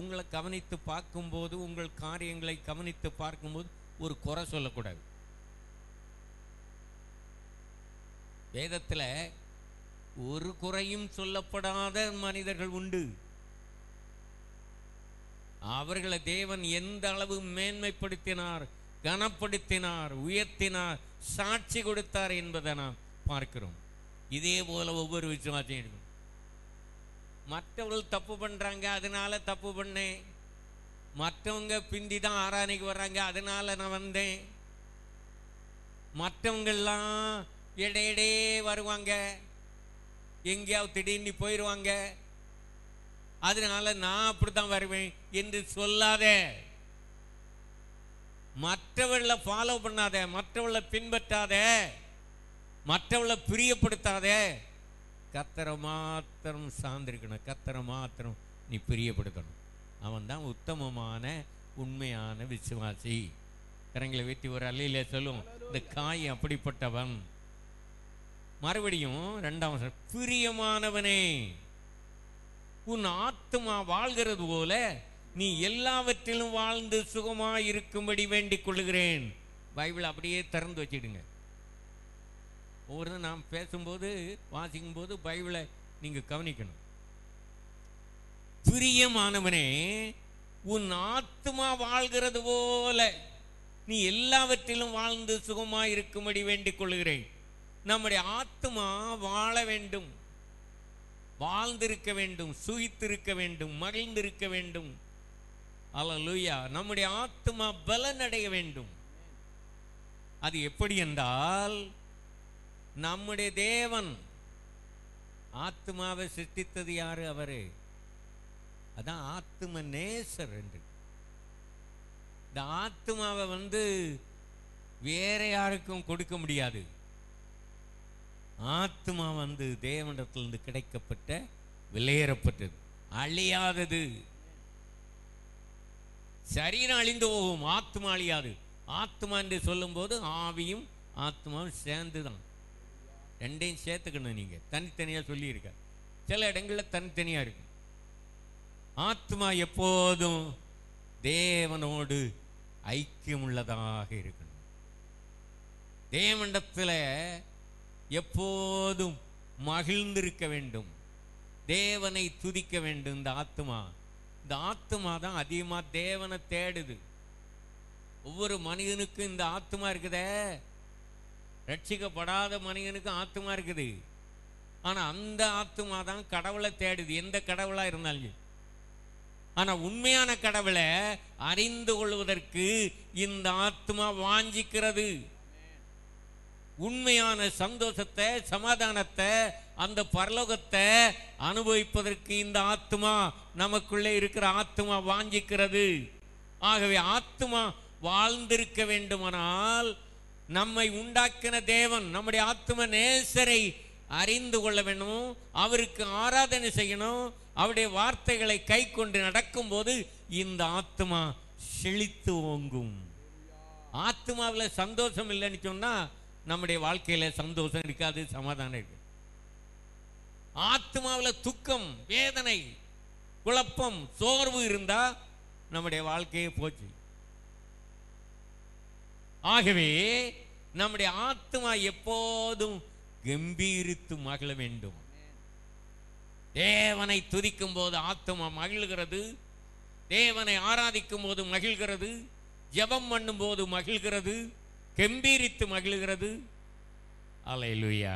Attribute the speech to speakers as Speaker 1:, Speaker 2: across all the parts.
Speaker 1: உங்களை கவனித்து பார்க்கும்போது உங்கள் காரியங்களை கவனித்து பார்க்கும்போது ஒரு குறை சொல்லக்கூடாது வேதத்தில் ஒரு குறையும் சொல்லப்படாத மனிதர்கள் உண்டு அவர்களை தேவன் எந்த அளவு மேன்மைப்படுத்தினார் கனப்படுத்தினார் உயர்த்தினார் சாட்சி கொடுத்தார் என்பதை நாம் பார்க்கிறோம் இதே போல ஒவ்வொரு விசுவாசம் இருக்கும் மற்றவர்கள் தப்பு பண்றாங்க அதனால தப்பு பண்ணேன் மற்றவங்க பிந்தி தான் ஆராதனைக்கு வர்றாங்க அதனால நான் வந்தேன் மற்றவங்கெல்லாம் இடையிடையே வருவாங்க எங்கேயாவது திடீர்னு போயிடுவாங்க அதனால நான் அப்படித்தான் வருவேன் என்று சொல்லாத மற்றவர்களை ஃபாலோ பண்ணாத மற்றவர்களை பின்பற்றாத மற்றவர்களை பிரியப்படுத்தாத கத்தரை மாத்திரம் சார்ந்திருக்கணும் கத்தரை மாத்திரம் நீ பிரியப்படுத்தணும் அவன் தான் உத்தமமான உண்மையான விசுவாசி கரங்களை வெட்டி ஒரு அல்லையில சொல்லும் இந்த காய் அப்படிப்பட்டவன் மறுபடியும் ரெண்டாம் வசனம், பிரியமானவனே உன் ஆத்துமா வாழ்கிறது போல நீ எல்லாவற்றிலும் வாழ்ந்து சுகமாய் இருக்கும்படி வேண்டிக் கொள்கிறேன் பைபிள் அப்படியே திறந்து வச்சிடுங்க ஒவ்வொரு நாம் பேசும்போது வாசிக்கும் போது பைபிளை நீங்க கவனிக்கணும் பிரியமானவனே உன் ஆத்துமா வாழ்கிறது போல நீ எல்லாவற்றிலும் வாழ்ந்து சுகமாய் இருக்கும்படி வேண்டிக் கொள்கிறேன் நம்முடைய ஆத்துமா வாழ வேண்டும் வாழ்ந்திருக்க வேண்டும் சுகித்திருக்க வேண்டும் மகிழ்ந்திருக்க வேண்டும் அல்லேலூயா நம்முடைய ஆத்துமா பலனடைய வேண்டும் அது எப்படி என்றால் நம்முடைய தேவன் ஆத்மாவை சிருஷ்டித்தது யாரு அவரு அதான் ஆத்தும நேசர் என்று இந்த ஆத்மாவை வந்து வேற யாருக்கும் கொடுக்க முடியாது ஆத்மா வந்து தேவனிடத்திலிருந்து கிடைக்கப்பட்ட விலையேறப்பட்டது அழியாதது சரீரம் அழிந்து போகும் ஆத்மா அழியாது ஆத்மா என்று சொல்லும்போது ஆவியும் ஆத்மாவும் சேர்ந்து தான் ரெண்டையும் சேர்த்துக்கணும் நீங்க தனித்தனியா சொல்லியிருக்க சில இடங்களில் தனித்தனியா இருக்கு ஆத்மா எப்போதும் தேவனோடு ஐக்கியம் உள்ளதாக இருக்கணும் தேவனிடத்தில் எப்போதும் மகிழ்ந்திருக்க வேண்டும் தேவனை துதிக்க வேண்டும் இந்த ஆத்மா இந்த ஆத்மா தான் அதிகமாக தேவனை தேடுது ஒவ்வொரு மனிதனுக்கும் இந்த ஆத்மா இருக்குதே ரட்சிக்கப்படாத மனிதனுக்கும் ஆத்மா இருக்குது ஆனா அந்த ஆத்மா தான் கடவுளை தேடுது எந்த கடவுளா இருந்தாலும் சரி. ஆனா உண்மையான கடவுளை அறிந்து கொள்வதற்கு இந்த ஆத்மா வாஞ்சிக்கிறது உண்மையான சந்தோஷத்தை சமாதானத்தை அந்த பரலோகத்தை அனுபவிப்பதற்கு இந்த ஆத்மா நமக்குள்ளே இருக்கிற ஆத்மா வாஞ்சிக்கிறது ஆகவே ஆத்மா வாழ்ந்திருக்க வேண்டுமானால் நம்மை உண்டாக்கின தேவன் நம்முடைய ஆத்ம நேசரை அறிந்து கொள்ள வேண்டும் அவருக்கு ஆராதனை செய்யணும் அவருடைய வார்த்தைகளை கை கொண்டு நடக்கும்போது இந்த ஆத்மா செழித்து ஓங்கும் ஆத்மாவில் சந்தோஷம் இல்லைன்னு சொன்னா நம்முடைய வாழ்க்கையில சந்தோஷம் இருக்காது சமாதானம் இருக்கு ஆத்மாவில் துக்கம் வேதனை குழப்பம் சோர்வு இருந்தா நம்முடைய வாழ்க்கையே போச்சு ஆகவே நம்முடைய ஆத்மா எப்போதும் கம்பீரித்து மகிழ வேண்டும் தேவனை துதிக்கும் போது ஆத்மா மகிழ்கிறது தேவனை ஆராதிக்கும் போது மகிழ்கிறது ஜெபம் பண்ணும் போது மகிழ்கிறது கம்பீரித்து மகிழ்கிறது அலையலுயா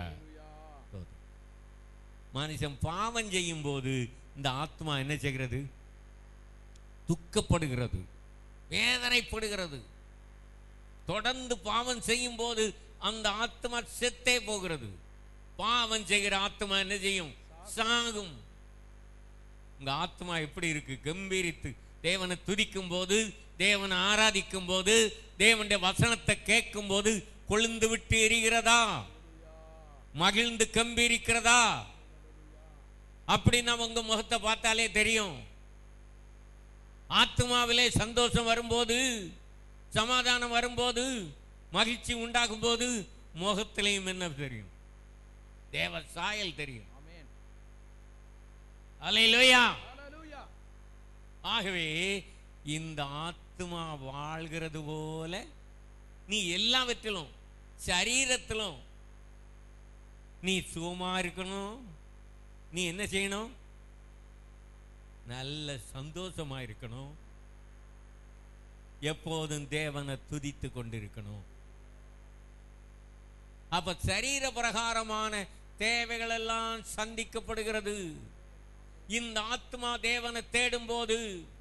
Speaker 1: மனுஷன் பாவம் செய்யும் போது இந்த ஆத்மா என்ன செய்கிறது துக்கப்படுகிறது வேதனைப்படுகிறது தொடர்ந்து பாவம் செய்யும் போது அந்த ஆத்மா செத்தே போகிறது பாவம் செய்கிற ஆத்மா என்ன செய்யும் சாகும் உங்க ஆத்மா எப்படி இருக்கு கம்பீரித்து தேவனை துதிக்கும் போது தேவனை ஆராதிக்கும் போது தேவனுடைய வசனத்தை கேட்கும் போது கொழுந்து விட்டு எரிகிறதா மகிழ்ந்து கம்பீரிக்கிறதா அப்படின்னா உங்க முகத்தை பார்த்தாலே தெரியும் ஆத்மாவிலே சந்தோஷம் வரும்போது சமாதானம் வரும்போது மகிழ்ச்சி உண்டாகும் போது முகத்திலையும் என்ன தெரியும் தேவ சாயல் தெரியும்
Speaker 2: ஆமென்
Speaker 1: அலையிலோயா
Speaker 2: ஹalleluya
Speaker 1: ஆகவே இந்த ஆத்மா வாழ்கிறது போல நீ எல்லாவற்றிலும் சரீரத்திலும் நீ சுகமா இருக்கணும் நீ என்ன செய்யணும் நல்ல சந்தோஷமா இருக்கணும் எப்போதும் தேவனை துதித்து கொண்டிருக்கணும் அப்ப சரீர பிரகாரமான தேவைகள் எல்லாம் சந்திக்கப்படுகிறது இந்த ஆத்மா தேவனை தேடும்போது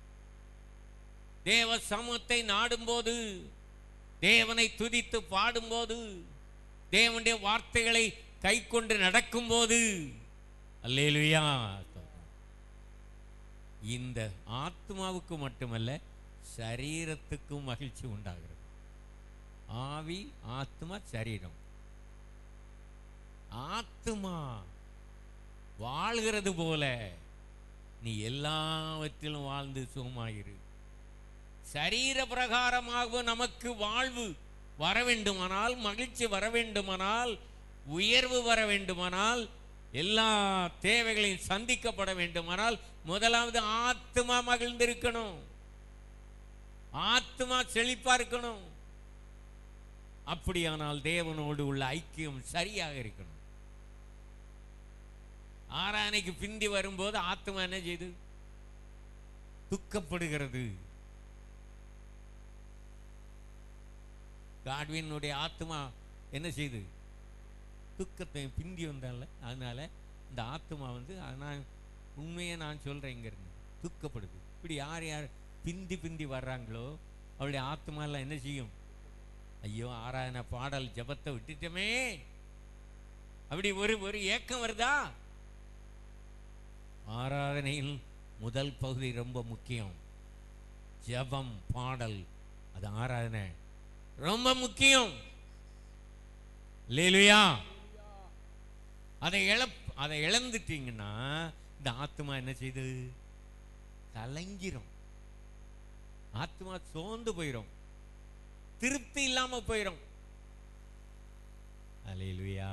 Speaker 1: தேவ சமூகத்தை நாடும்போது தேவனை துதித்து பாடும்போது தேவனுடைய வார்த்தைகளை கை கொண்டு நடக்கும்போது அல்லேலுயா இந்த ஆத்மாவுக்கு மட்டுமல்ல சரீரத்துக்கும் மகிழ்ச்சி உண்டாகிறது ஆவி ஆத்மா சரீரம் ஆத்மா வாழ்கிறது போல நீ எல்லாவற்றிலும் வாழ்ந்து சுகமாயிரு சரீர பிரகாரமாக நமக்கு வாழ்வு வர வேண்டுமானால் மகிழ்ச்சி வர வேண்டுமானால் உயர்வு வர வேண்டுமானால் எல்லா தேவைகளையும் சந்திக்கப்பட வேண்டுமானால் முதலாவது ஆத்மா மகிழ்ந்திருக்கணும் ஆத்மா செழிப்பா இருக்கணும் அப்படியானால் தேவனோடு உள்ள ஐக்கியம் சரியாக இருக்கணும் ஆராதனைக்கு பிந்தி வரும்போது ஆத்மா என்ன செய்யுது துக்கப்படுகிறது காட்வினுடைய ஆத்மா என்ன செய்யுது துக்கத்தை பிந்தி வந்தால அதனால இந்த ஆத்மா வந்து நான் உண்மையை நான் சொல்றேன் இங்க இருந்து துக்கப்படுது இப்படி யார் யார் பிந்தி பிந்தி வர்றாங்களோ அவளுடைய ஆத்மாலாம் என்ன செய்யும் ஐயோ ஆராதனை பாடல் ஜபத்தை விட்டுட்டோமே அப்படி ஒரு ஒரு ஏக்கம் வருதா ஆராதனையில் முதல் பகுதி ரொம்ப முக்கியம் ஜெபம் பாடல் அது ஆராதனை ரொம்ப முக்கியம் லேலுயா அதை இழப் அதை இழந்துட்டீங்கன்னா இந்த ஆத்மா என்ன செய்யுது கலங்கிரும் ஆத்மா சோர்ந்து போயிடும் திருப்தி இல்லாம போயிடும் அலேலுயா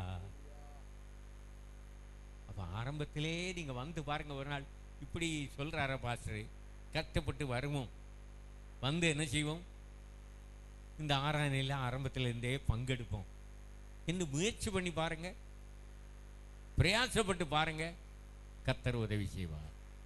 Speaker 1: அப்ப ஆரம்பத்திலே நீங்க வந்து பாருங்க ஒரு நாள் இப்படி சொல்றார பாஸ்டர் கஷ்டப்பட்டு வருவோம் வந்து என்ன செய்வோம் இந்த ஆராதனையில் ஆரம்பத்துல இருந்தே பங்கெடுப்போம் என்று முயற்சி பண்ணி பாருங்க பிரயாசப்பட்டு பாருங்க கத்தர் உதவி செய்வார்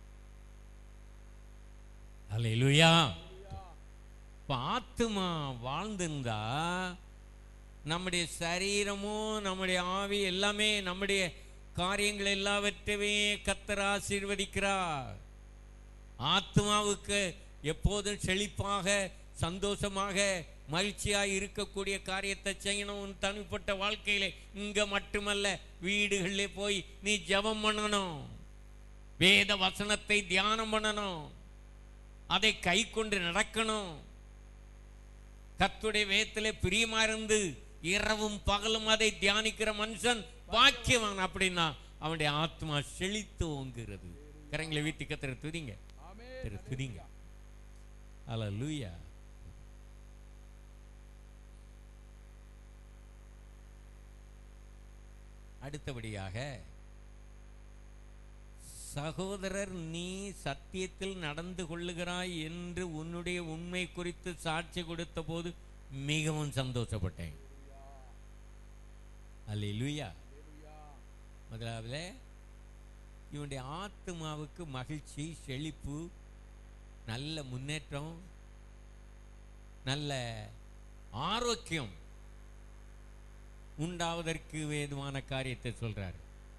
Speaker 1: அல்லேலூயா இப்போ ஆத்துமா வாழ்ந்திருந்தா நம்முடைய சரீரமும் நம்முடைய ஆவி எல்லாமே நம்முடைய காரியங்கள் எல்லாவற்றையுமே கத்தர் ஆசீர்வதிக்கிறார் ஆத்மாவுக்கு எப்போதும் செழிப்பாக சந்தோஷமாக மகிழ்ச்சியாக இருக்கக்கூடிய காரியத்தை செய்யணும் உன் தனிப்பட்ட வாழ்க்கையில இங்க மட்டுமல்ல வீடுகளிலே போய் நீ ஜெபம் பண்ணணும் வேத வசனத்தை தியானம் பண்ணணும் அதை கை கொண்டு நடக்கணும் கத்துடைய வேதத்திலே பிரியமா இருந்து இரவும் பகலும் அதை தியானிக்கிற மனுஷன் பாக்கியவான் அப்படின்னா அவனுடைய ஆத்மா செழித்து ஓங்குகிறது கரங்களை வீட்டு கத்திர துதிங்க திரு துதிங்க அல்லேலூயா அடுத்தபடியாக சகோதரர் நீ சத்தியத்தில் நடந்து கொள்ளுகிறாய் என்று உன்னுடைய உண்மை குறித்து சாட்சி கொடுத்த போது மிகவும் சந்தோஷப்பட்டேன் அல்லேலூயா முதலாவது இவனுடைய ஆத்மாவுக்கு மகிழ்ச்சி செழிப்பு நல்ல முன்னேற்றம் நல்ல ஆரோக்கியம் உண்டாவதற்கு வேதுவான காரியத்தை சொல்றார்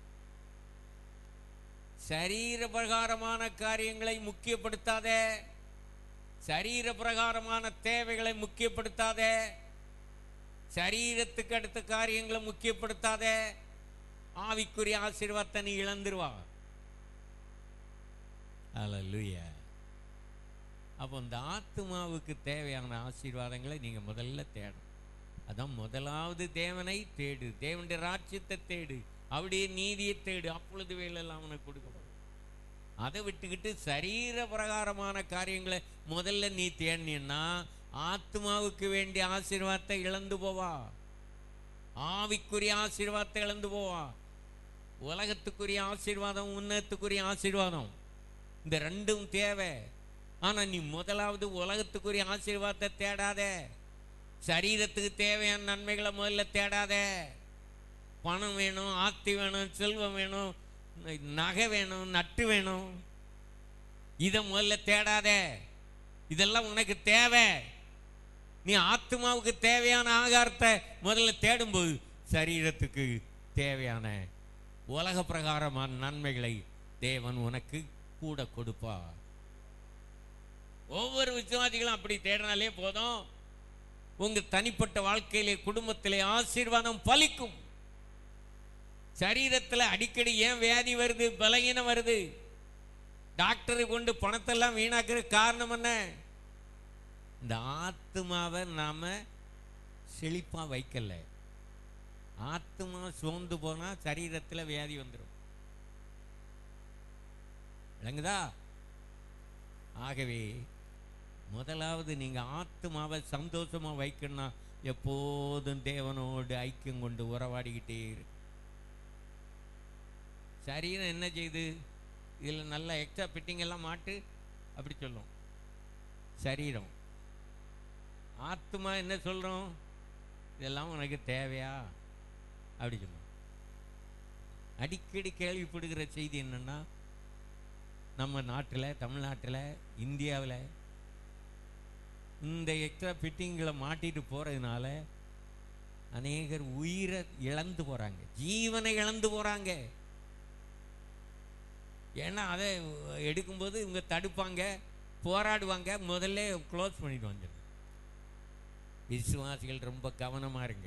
Speaker 1: சரீர பிரகாரமான காரியங்களை முக்கியப்படுத்தாத சரீர பிரகாரமான தேவைகளை முக்கியப்படுத்தாத சரீரத்துக்கு அடுத்த காரியங்களை முக்கியப்படுத்தாத ஆவிக்குரிய ஆசீர்வாதத்தை நீ இழந்துருவா அல்லேலூயா அப்போ இந்த ஆத்மாவுக்கு தேவையான ஆசீர்வாதங்களை நீங்க முதல்ல தேடணும் அதான் முதலாவது தேவனை தேடு தேவனுடைய ராஜ்யத்தை தேடு அவருடைய நீதியை தேடு அப்பொழுது வேலெல்லாம் அவனுக்கு கொடுக்கப்படும் அதை விட்டுக்கிட்டு சரீர பிரகாரமான காரியங்களை முதல்ல நீ தேடினா ஆத்மாவுக்கு வேண்டிய ஆசீர்வாதத்தை இழந்து போவா ஆவிக்குரிய ஆசீர்வாதத்தை இழந்து போவா உலகத்துக்குரிய ஆசீர்வாதம் உன்னத்துக்குரிய ஆசீர்வாதம் இந்த ரெண்டும் தேவை ஆனா நீ முதலாவது உலகத்துக்குரிய ஆசீர்வாதத்தை தேடாத சரீரத்துக்கு தேவையான நன்மைகளை முதல்ல தேடாத பணம் வேணும் ஆத்தி வேணும் செல்வம் வேணும் நகை வேணும் நட்டு வேணும் இதை முதல்ல தேடாத இதெல்லாம் உனக்கு தேவை நீ ஆத்மாவுக்கு தேவையான ஆகாரத்தை முதல்ல தேடும்போது சரீரத்துக்கு தேவையான உலக பிரகாரமான நன்மைகளை தேவன் உனக்கு கூட கொடுப்பார் ஒவ்வொரு விசுவாசிகளும் அப்படி தேடினாலே போதும் உங்க தனிப்பட்ட வாழ்க்கையிலே குடும்பத்திலே ஆசீர்வாதம் பலிக்கும் சரீரத்தில் அடிக்கடி ஏன் வியாதி வருது பலகீனம் வருது டாக்டரை கொண்டு பணத்தெல்லாம் வீணாக்குற காரணம் என்ன இந்த ஆத்மாவை நாம செழிப்பா வைக்கல ஆத்மா சோர்ந்து போனா சரீரத்துல வியாதி வந்துடும் விளங்குதா ஆகவே முதலாவது நீங்க ஆத்மாவை சந்தோஷமா வைக்கணும்னா எப்போதும் தேவனோடு ஐக்கியம் கொண்டு உறவாடிக்கிட்டே இரு சரீரம் என்ன செய்யுது இதில் நல்ல எக்ஸ்ட்ரா ஃபிட்டிங் எல்லாம் மாட்டு அப்படி சொல்லும் சரீரம் ஆத்மா என்ன சொல்றோம் இதெல்லாம் உனக்கு தேவையா அப்படி சொல்லுவோம் அடிக்கடி கேள்விப்படுகிற செய்தி என்னன்னா நம்ம நாட்டில் தமிழ்நாட்டில் இந்தியாவில் இந்த எக்ஸ்ட்ரா ஃபிட்டிங்களை மாட்டிட்டு போகிறதுனால அநேகர் உயிரை இழந்து போகிறாங்க ஜீவனை இழந்து போகிறாங்க ஏன்னா அதை எடுக்கும்போது இவங்க தடுப்பாங்க போராடுவாங்க முதல்ல க்ளோஸ் பண்ணிட்டு வந்துடும் விசுவாசிகள் ரொம்ப கவனமா இருங்க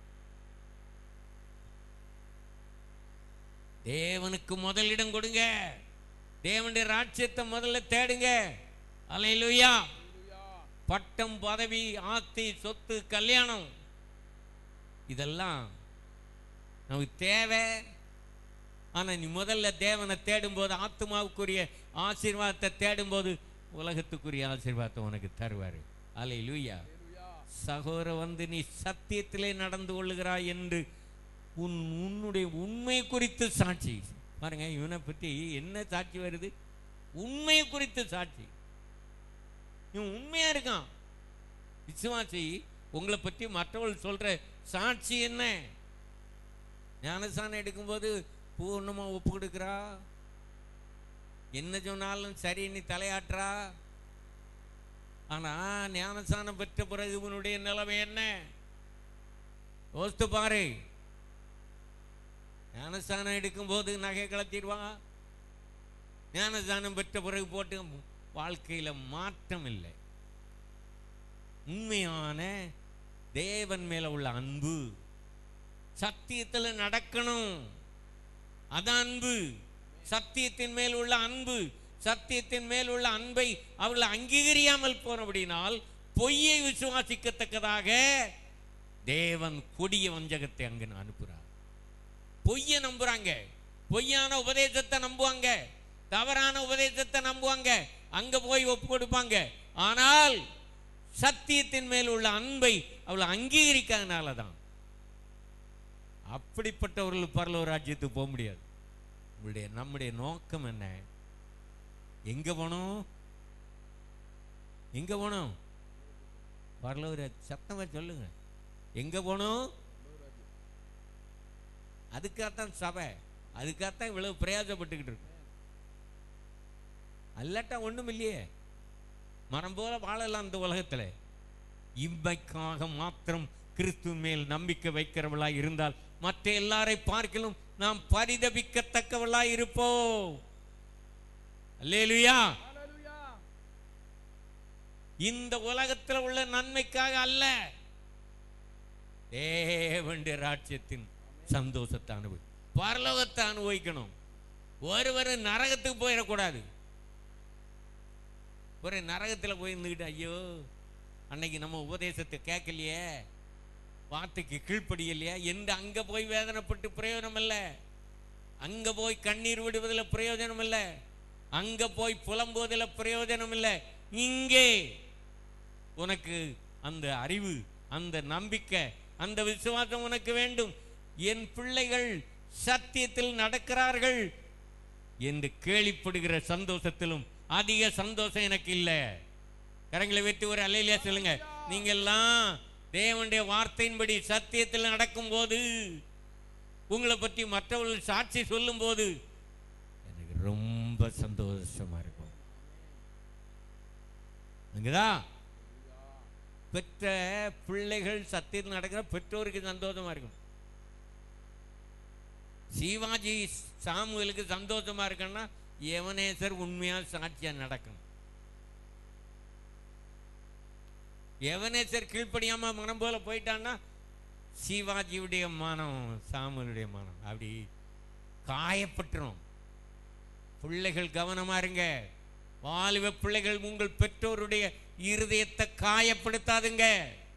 Speaker 1: தேவனுக்கு முதலிடம் கொடுங்க தேவனுடைய ராட்சியத்தை முதல்ல தேடுங்க அலையிலுயா பட்டம் பதவி ஆஸ்தி சொத்து கல்யாணம் இதெல்லாம் நமக்கு தேவை ஆனா நீ முதல்ல தேவனை தேடும்போது ஆத்மாவுக்குரிய ஆசீர்வாதத்தை தேடும்போது உலகத்துக்குரிய ஆசீர்வாதத்தை உனக்கு தருவாரு அலை லூயா சகோதர வந்து நீ சத்தியத்திலே நடந்து கொள்ளுகிறாய் என்று உன் உன்னுடைய உண்மை குறித்து சாட்சி பாருங்க இவனை பற்றி என்ன சாட்சி வருது உண்மை குறித்து சாட்சி இவன் உண்மையா இருக்கான் விசுவாசி உங்களை பற்றி மற்றவர்கள் சொல்ற சாட்சி என்ன ஞானசானம் எடுக்கும்போது பூர்ணமா ஒப்பு கொடுக்கிறா என்ன சொன்னாலும் சரி நீ தலையாட்டுறா ஆனா ஞானசானம் பெற்ற பிறகு இவனுடைய நிலைமை என்ன யோசித்து பாரு ஞானஸ்தானம் எடுக்கும்போது நகை கலத்திடுவான் ஞானஸ்தானம் பெற்ற பிறகு போட்டு வாழ்க்கையில மாற்றம் இல்லை உண்மையான தேவன் மேல உள்ள அன்பு சத்தியத்துல நடக்கணும் அதான் அன்பு சத்தியத்தின் மேல் உள்ள அன்பு சத்தியத்தின் மேல் உள்ள அன்பை அவர்கள் அங்கீகரியாமல் போனபடினால் பொய்யை விசுவாசிக்கத்தக்கதாக தேவன் கொடிய வஞ்சகத்தை அங்கு அனுப்புகிறார் பொய்யை நம்புறாங்க பொய்யான உபதேசத்தை நம்புவாங்க தவறான உபதேசத்தை நம்புவாங்க அங்க போய் ஒப்பு கொடுப்பாங்க ஆனால் சத்தியத்தின் மேல் உள்ள அன்பை அவளை அங்கீகரிக்காதனால தான் அப்படிப்பட்டவர்கள் பரலோக ராஜ்யத்துக்கு போக முடியாது உங்களுடைய நம்முடைய நோக்கம் என்ன எங்க போனோம் எங்க போனோம் பரலோக சத்தமா சொல்லுங்க எங்க போனோம் அதுக்காகத்தான் சபை அதுக்காகத்தான் இவ்வளவு பிரயாசப்பட்டுக்கிட்டு இருக்கு அல்லாட்டா ஒண்ணும் இல்லையே மரம் போல வாழலாம் இந்த உலகத்துல இம்மைக்காக மாத்திரம் கிறிஸ்து மேல் நம்பிக்கை வைக்கிறவளாய் இருந்தால் மற்ற எல்லாரை பார்க்கலும் நாம் பரிதபிக்கத்தக்கவளாய் இருப்போம் அல்லேலுயா இந்த உலகத்துல உள்ள நன்மைக்காக அல்ல தேவனுடைய ராட்சியத்தின் சந்தோஷத்தை அனுபவி பரலோகத்தை அனுபவிக்கணும் ஒருவர் நரகத்துக்கு போயிடக்கூடாது ஒரு நரகத்தில் போய் இருந்துக்கிட்டு ஐயோ அன்னைக்கு நம்ம உபதேசத்தை கேட்கலையே வார்த்தைக்கு கீழ்ப்படியலையே என்று அங்க போய் வேதனைப்பட்டு பிரயோஜனம் இல்லை அங்க போய் கண்ணீர் விடுவதில் பிரயோஜனம் இல்லை அங்க போய் புலம்புவதில் பிரயோஜனம் இல்லை இங்கே உனக்கு அந்த அறிவு அந்த நம்பிக்கை அந்த விசுவாசம் உனக்கு வேண்டும் என் பிள்ளைகள் சத்தியத்தில் நடக்கிறார்கள் என்று கேள்விப்படுகிற சந்தோஷத்திலும் அதிக சந்தோஷம் எனக்கு இல்லை கரங்களை வெட்டி ஒரு அலையிலியா சொல்லுங்க நீங்கெல்லாம் தேவனுடைய வார்த்தையின்படி சத்தியத்தில் நடக்கும்போது உங்களை பற்றி மற்றவர்கள் சாட்சி சொல்லும்போது எனக்கு ரொம்ப சந்தோஷமா இருக்கும் அங்கதான் பெற்ற பிள்ளைகள் சத்தியத்தில் நடக்கிற பெற்றோருக்கு சந்தோஷமா இருக்கும் சிவாஜி சாமுவேலுக்கு சந்தோஷமா இருக்குன்னா எவனேசர் உண்மையா சாட்சியா நடக்கணும் எவனேசர் கீழ்ப்படியாம மனம் போல போயிட்டான்னா சிவாஜியுடைய மானம் சாமுவேலுடைய மானம் அப்படி காயப்பட்டுரும் பிள்ளைகள் கவனமா இருங்க வாலிப பிள்ளைகள் உங்கள் பெற்றோருடைய இருதயத்தை காயப்படுத்தாதுங்க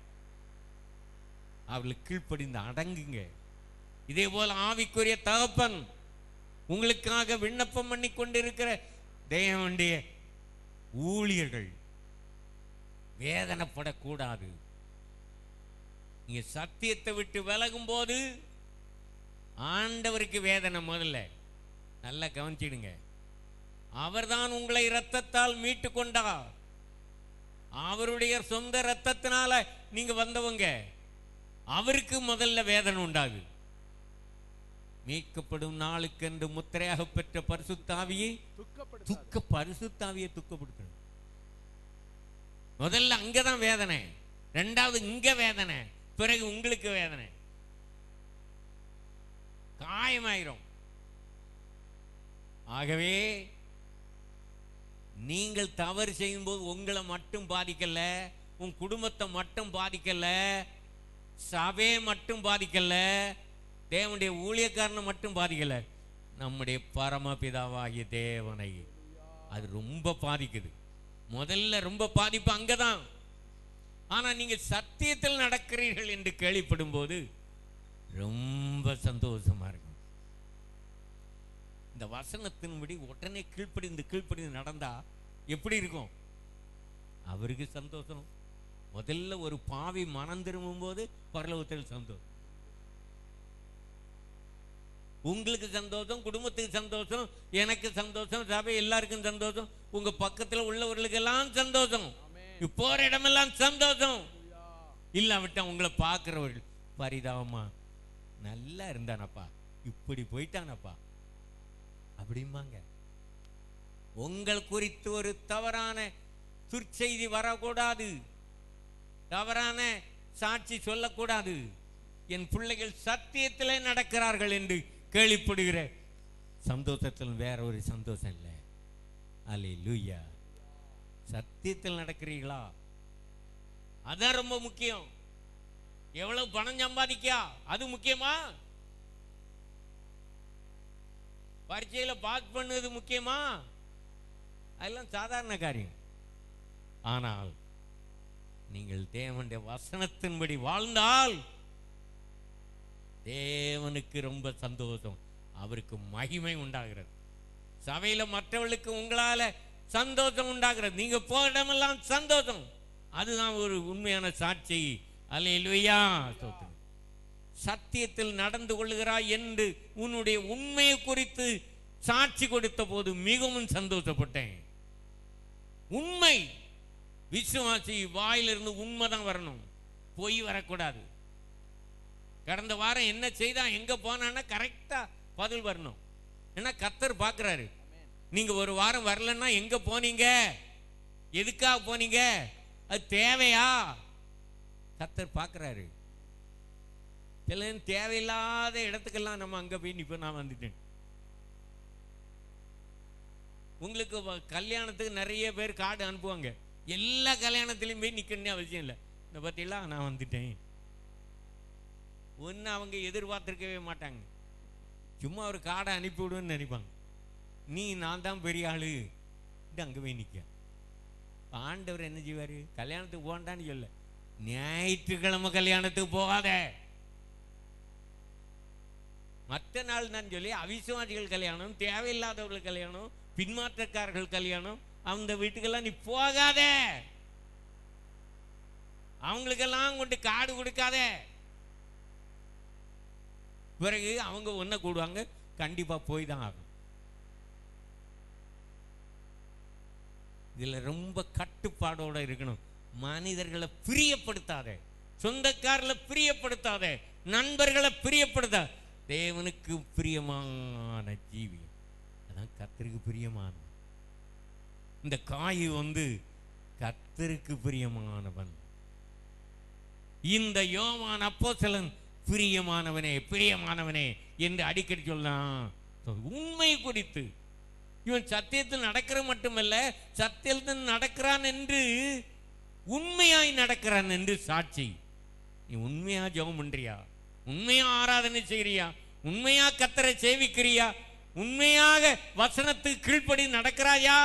Speaker 1: அவளுக்கு கீழ்ப்படிந்து அடங்குங்க இதே போல ஆவிக்குரிய தகப்பன் உங்களுக்காக விண்ணப்பம் பண்ணி கொண்டிருக்கிற தேவனுடைய ஊழியர்கள் வேதனைப்படக்கூடாது நீங்க சத்தியத்தை விட்டு விலகும் போது ஆண்டவருக்கு வேதனை முதல்ல நல்லா கவனிச்சிடுங்க அவர்தான் உங்களை இரத்தத்தால் மீட்டு கொண்டார் அவருடைய சொந்த இரத்தத்தினால நீங்க வந்தவங்க அவருக்கு முதல்ல வேதனை உண்டாகு மீட்கப்படும் நாளுக்கென்று முத்திரையாக பெற்ற பரிசுத்தாவியை
Speaker 2: துக்கப்படுத்தாது
Speaker 1: துக்க பரிசுத்தாவியை துக்கப்படுத்தணும் முதல்ல அங்கதான் வேதனை ரெண்டாவது இங்க வேதனை பிறகு உங்களுக்கு வேதனை காயமாயிரும் ஆகவே நீங்கள் தவறு செய்யும்போது உங்களை மட்டும் பாதிக்கல உன் குடும்பத்தை மட்டும் பாதிக்கல சபையை மட்டும் பாதிக்கல தேவனுடைய ஊழியக்காரனை மட்டும் பாதிக்கல நம்முடைய பரமபிதாவாகிய தேவனை அது ரொம்ப பாதிக்குது முதல்ல ரொம்ப பாதிப்பு அங்கதான் ஆனா நீங்க சத்தியத்தில் நடக்கிறீர்கள் என்று கேள்விப்படும் போது ரொம்ப சந்தோஷமா இருக்கும் இந்த வசனத்தின்படி உடனே கீழ்ப்படிந்து கீழ்ப்படிந்து நடந்தா எப்படி இருக்கும் அவருக்கு சந்தோஷம் முதல்ல ஒரு பாவி மனம் திரும்பும் போது பரலோகத்தில் சந்தோஷம் உங்களுக்கு சந்தோஷம் குடும்பத்துக்கு சந்தோஷம் எனக்கு சந்தோஷம் சபை எல்லாருக்கும் சந்தோஷம் உங்க பக்கத்துல உள்ளவர்களுக்கெல்லாம் சந்தோஷம்
Speaker 2: ஆமென்.
Speaker 1: போற இடமெல்லாம் சந்தோஷம்
Speaker 2: ஹalleluya.
Speaker 1: இல்லாவிட்டா உங்களை பார்க்கிறவர்கள் பரிதாபமா நல்லா இருந்தானப்பா இப்படி போயிட்டானப்பா அப்படிம்பாங்க உங்கள் குறித்து ஒரு தவறான துர்ச்செய்தி வரக்கூடாது தவறான சாட்சி சொல்லக்கூடாது என் பிள்ளைகள் சத்தியத்திலே நடக்கிறார்கள் என்று கேள்விப்படுகிற சந்தோஷத்தில் வேற ஒரு சந்தோஷம் இல்லை அலே லூயா சத்தியத்தில் நடக்கிறீர்களா அதான் ரொம்ப முக்கியம் எவ்வளவு பணம் சம்பாதிக்கா அது முக்கியமா பரீட்சையில பாஸ் பண்ணது முக்கியமா அதெல்லாம் சாதாரண காரியம் ஆனால் நீங்கள் தேவனுடைய வசனத்தின்படி வாழ்ந்தால் தேவனுக்கு ரொம்ப சந்தோஷம் அவருக்கு மகிமை உண்டாகிறது சபையில மற்றவர்களுக்கு உங்களால சந்தோஷம் உண்டாகிறது நீங்க போற இடமெல்லாம் சந்தோஷம் அதுதான் ஒரு உண்மையான சாட்சி அல்லேலூயா ஸ்தோத்திரம். சத்தியத்தில் நடந்து கொள்ளுகிறாய் என்று உன்னுடைய உண்மையை குறித்து சாட்சி கொடுத்த போது மிகவும் சந்தோஷப்பட்டேன் உண்மை விசுவாசி வாயிலிருந்து உண்மைதான் வரணும் பொய் வரக்கூடாது கடந்த வாரம் என்ன செய்தா எங்க போனான்னா கரெக்டா பதில் வரணும் ஏன்னா கத்தர் பார்க்கறாரு நீங்க ஒரு வாரம் வரலன்னா எங்க போனீங்க எதுக்காக போனீங்க அது தேவையா கத்தர் பார்க்கறாரு சில நேரம் தேவையில்லாத இடத்துக்கெல்லாம் நம்ம அங்க போய் நிப்ப நான் வந்துட்டேன் உங்களுக்கு வ- கல்யாணத்துக்கு நிறைய பேர் கார்டு அனுப்புவாங்க எல்லா கல்யாணத்துலையும் போய் நிக்கணும்னு அவசியம் இல்லை இந்த பத்தியெல்லாம் நான் வந்துட்டேன் ஒன்று அவங்க எதிர்பார்த்திருக்கவே மாட்டாங்க சும்மா ஒரு கார்டை அனுப்பி விடுன்னு நினைப்பாங்க நீ நான் தான் பெரிய ஆளு அங்கே போய் நிற்க ஆண்டவர் என்ன செய்வார் கல்யாணத்துக்கு போண்டான்னு சொல்ல ஞாயிற்றுக்கிழமை கல்யாணத்துக்கு போகாத மற்ற நாள் நான் சொல்லி அவிசுவாசிகள் கல்யாணம் தேவையில்லாதவர்கள் கல்யாணம் பின்மாற்றக்காரர்கள் கல்யாணம் அந்த வீட்டுக்கெல்லாம் நீ போகாத அவங்களுக்கெல்லாம் கொண்டு காடு கொடுக்காத பிறகு அவங்க ஒன்றை கூடுவாங்க கண்டிப்பா போய் தான் ஆகும் இதுல ரொம்ப கட்டுப்பாடோட இருக்கணும் மனிதர்களை பிரியப்படுத்தாத சொந்தக்காரர்களை பிரியப்படுத்தாத நண்பர்களை பிரியப்படுத்த தேவனுக்கு பிரியமான ஜீவி அதான் கத்தருக்கு பிரியமான இந்த காய் வந்து கத்தருக்கு பிரியமானவன் இந்த யோவான் அப்போஸ்தலன் பிரியமானவனே பிரியமானவனே என்று அடிக்கடி சொல்லலாம் உண்மை குறித்து இவன் சத்தியத்தில் நடக்கிற மட்டுமல்ல சத்தியத்தில் நடக்கிறான் என்று உண்மையாய் நடக்கிறான் என்று சாட்சி நீ உண்மையா ஜெபம் பண்றியா உண்மையா ஆராதனை செய்யறியா உண்மையா கத்தரை சேவிக்கிறியா உண்மையாக வசனத்துக்கு கீழ்ப்படி நடக்கிறாயா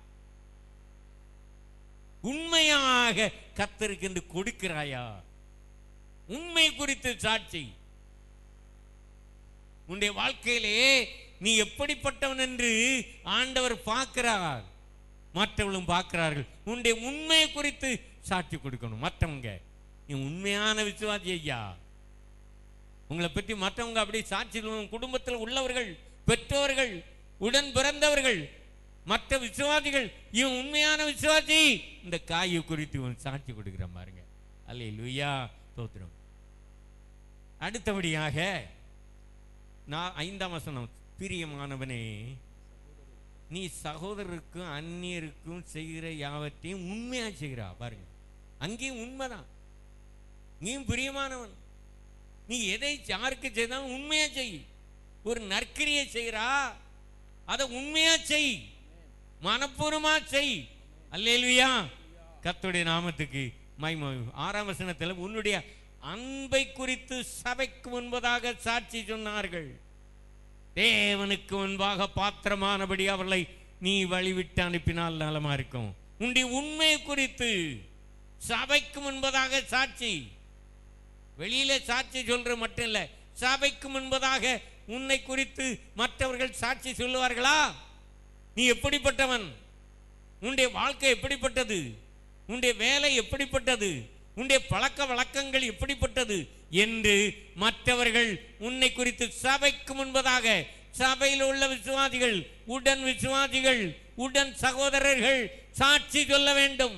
Speaker 1: உண்மையாக கத்தருக்கு என்று கொடுக்கிறாயா உண்மை குறித்து சாட்சி உன்னுடைய வாழ்க்கையிலே நீ எப்படிப்பட்டவன் என்று ஆண்டவர் பார்க்கிறார் மற்றவர்களும் பார்க்கிறார்கள் உன்னுடைய உண்மை குறித்து சாட்சி கொடுக்கணும் மற்றவங்க நீ உண்மையான விசுவாசி ஐயா உங்களை பற்றி மற்றவங்க அப்படி சாட்சி சொல்லணும். குடும்பத்தில் உள்ளவர்கள் பெற்றோர்கள் உடன் பிறந்தவர்கள் மற்ற விசுவாசிகள் இவன் உண்மையான விசுவாசி இந்த காயை குறித்து இவன் சாட்சி கொடுக்கிற பாருங்க அல்ல லுய்யா தோத்திரம் அடுத்தபடியாக நான் ஐந்தாம் வசனம் பிரியமானவனே நீ சகோதரருக்கும் அந்நியருக்கும் செய்கிற யாவற்றையும் உண்மையா செய்கிறா பாருங்க அங்கேயும் உண்மைதான் நீயும் பிரியமானவன் நீ எதை யாருக்கு செய்தாலும் உண்மையா செய் ஒரு நற்கிரியை செய்கிறா அதை உண்மையா செய் மனப்பூர்வமா செய் அல்லேலுயா கர்த்தருடைய நாமத்துக்கு மைம ஆறாம் வசனத்தில் உன்னுடைய அன்பை குறித்து சபைக்கு முன்பதாக சாட்சி சொன்னார்கள் தேவனுக்கு முன்பாக பாத்திரமானபடி அவர்களை நீ வழிவிட்டு அனுப்பினால் நலமா இருக்கும் உன்னுடைய உண்மை குறித்து சபைக்கு முன்பதாக சாட்சி வெளியில சாட்சி சொல்ற மட்டும் இல்ல சபைக்கு முன்பதாக உன்னை குறித்து மற்றவர்கள் சாட்சி சொல்லுவார்களா நீ எப்படிப்பட்டவன் உன்னுடைய வாழ்க்கை எப்படிப்பட்டது உன்னுடைய வேலை எப்படிப்பட்டது உன்னுடைய பழக்க வழக்கங்கள் எப்படிப்பட்டது என்று மற்றவர்கள் உன்னை குறித்து சபைக்கு முன்பதாக சபையில் உள்ள விசுவாசிகள் உடன் விசுவாசிகள் உடன் சகோதரர்கள் சாட்சி சொல்ல வேண்டும்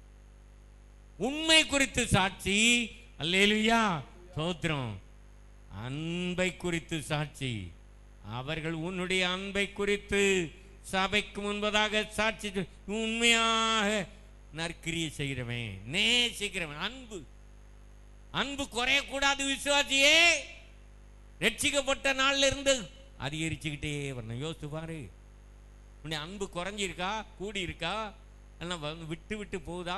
Speaker 1: உண்மை குறித்து சாட்சி அல்லேலுயா சோத்திரம் அன்பை குறித்து சாட்சி அவர்கள் உன்னுடைய அன்பை குறித்து சபைக்கு முன்பதாக சாட்சி சொல்- உண்மையாக நற்கிரியை செய்கிறவன் நேசிக்கிறவன் அன்பு அன்பு குறையக்கூடாது விசுவாசியே ரட்சிக்கப்பட்ட நாள்ல இருந்து அதிகரிச்சுக்கிட்டே வரணும் யோசித்து பாரு உன்னை அன்பு குறைஞ்சிருக்கா கூடி இருக்கா எல்லாம் வந்து விட்டு விட்டு போகுதா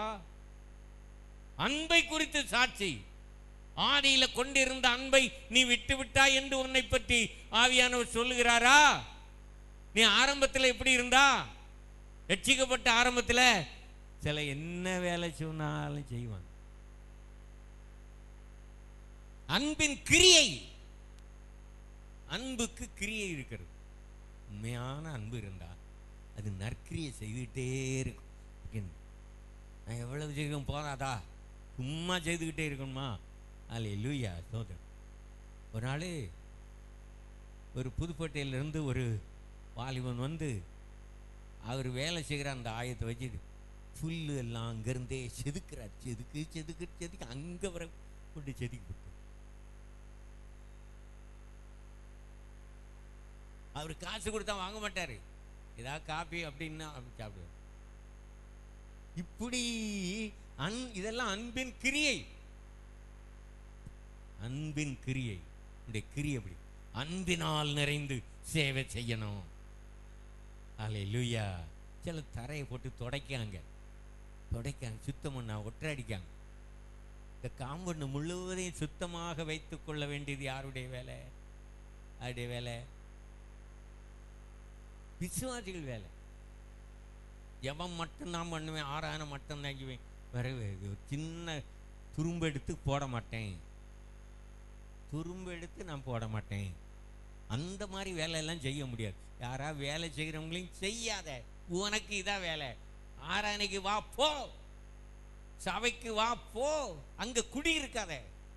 Speaker 1: அன்பை குறித்து சாட்சி ஆதியில கொண்டிருந்த அன்பை நீ விட்டு விட்டாய் என்று உன்னை பற்றி ஆவியானவர் சொல்லுகிறாரா நீ ஆரம்பத்தில் எப்படி இருந்தா ரட்சிக்கப்பட்ட ஆரம்பத்தில் சில என்ன வேலை சொன்னாலும் செய்வான் அன்பின் கிரியை அன்புக்கு கிரியை இருக்கிறது உண்மையான அன்பு இருந்தா அது நற்கிரியை செய்துகிட்டே இருக்கும் நான் எவ்வளவு செய்யும் போதாதா சும்மா செய்துக்கிட்டே இருக்கணுமா அல்ல லூயா சோதன் ஒரு நாள் ஒரு புதுப்பேட்டையிலிருந்து ஒரு வாலிபன் வந்து அவர் வேலை செய்கிற அந்த ஆயத்தை வச்சு புல்லு எல்லாம் அங்கேருந்தே செதுக்கிறார் செதுக்கு செதுக்கு செதுக்கு அங்கே வர கொண்டு செதுக்கி விட்டு அவர் காசு கொடுத்தா வாங்க மாட்டார் ஏதாவது காப்பி அப்படின்னா அப்படி சாப்பிடுவார் இப்படி அன் இதெல்லாம் அன்பின் கிரியை அன்பின் கிரியை இந்த கிரியை அப்படி அன்பினால் நிறைந்து சேவை செய்யணும் அலை லூயா சில தரையை போட்டு துடைக்காங்க துடைக்காங்க சுத்தம் பண்ணா ஒற்றை அடிக்காங்க இந்த காம்பவுண்டு முழுவதையும் சுத்தமாக வைத்துக் கொள்ள வேண்டியது யாருடைய வேலை யாருடைய வேலை விசுவாசிகள் வேலை ஜெபம் மட்டும் நான் பண்ணுவேன் ஆராதனை மட்டும் தான் செய்வேன் வேற ஒரு சின்ன துரும்பு எடுத்து போட மாட்டேன் துரும்பு எடுத்து நான் போட மாட்டேன் அந்த மாதிரி வேலையெல்லாம் செய்ய முடியாது யாரா வேலை செய்கிறவங்களையும் செய்யாத உனக்கு இதான் வேலை ஆராதனைக்கு வா போ சபைக்கு வா போ அங்க குடி இருக்காத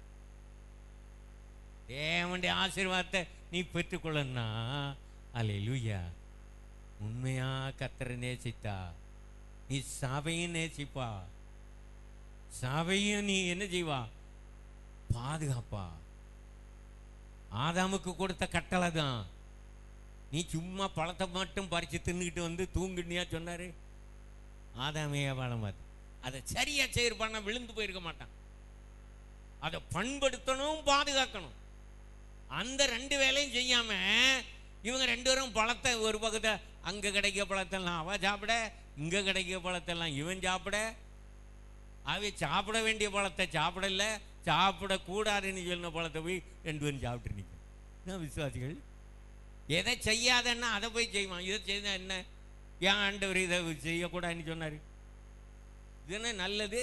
Speaker 1: தேவனுடைய ஆசீர்வாதத்தை நீ பெற்றுக்கொள்ளனா அல்லேலூயா உண்மையா கத்தரை நேசித்தா நீ சபையும் நேசிப்பா சபையும் நீ என்ன செய்வா பாதுகாப்பா ஆதாமுக்கு கொடுத்த கட்டளை தான் நீ சும்மா பழத்தை மட்டும் பறிச்சு தின்னுக்கிட்டு வந்து தூங்குனியா சொன்னாரு ஆதாமே வாழம் பார்த்து அதை சரியா செய்யறப்பான விழுந்து போயிருக்க மாட்டான் அதை பண்படுத்தணும் பாதுகாக்கணும் அந்த ரெண்டு வேலையும் செய்யாம இவங்க ரெண்டு பேரும் பழத்தை ஒரு பக்கத்தை அங்க கிடைக்க பழத்தெல்லாம் அவ சாப்பிட இங்க கிடைக்க பழத்தெல்லாம் இவன் சாப்பிட அவ சாப்பிட வேண்டிய பழத்தை சாப்பிடல சாப்பிடக்கூடாதுன்னு சொன்ன பழத்தை போய் ரெண்டு பேரும் சாப்பிட்டு நிற்கும் என்ன விசுவாசிகள் எதை செய்யாதன்னா அதை போய் செய்வான் இதை செய்தா என்ன ஏன் ஆண்டவர் இதை செய்யக்கூடாதுன்னு சொன்னார் இது என்ன நல்லது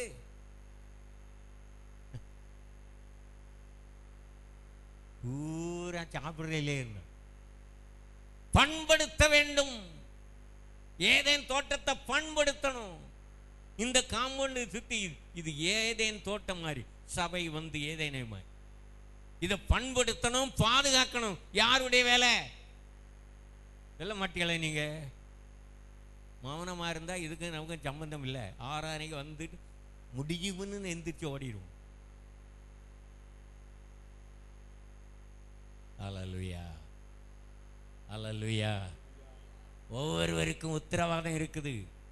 Speaker 1: பூரா சாப்பிட்றதுலே இருந்தோம் பண்படுத்த வேண்டும் ஏதேன் தோட்டத்தை பண்படுத்தணும் இந்த காம்பவுண்டு சுத்தி இது ஏதேன் தோட்டம் மாதிரி சபை வந்து ஏதேனே மாதிரி இதை பண்படுத்தணும் பாதுகாக்கணும் யாருடைய வேலை சொல்ல மாட்டீங்களே நீங்க மௌனமா இருந்தா இதுக்கு நமக்கு சம்பந்தம் இல்லை ஆறானைக்கு வந்துட்டு முடியும்னு எந்திரிச்சு ஓடிடுவோம் அலலுயா அலலுயா ஒவ்வொருவருக்கும் உத்தரவாதம் இருக்குது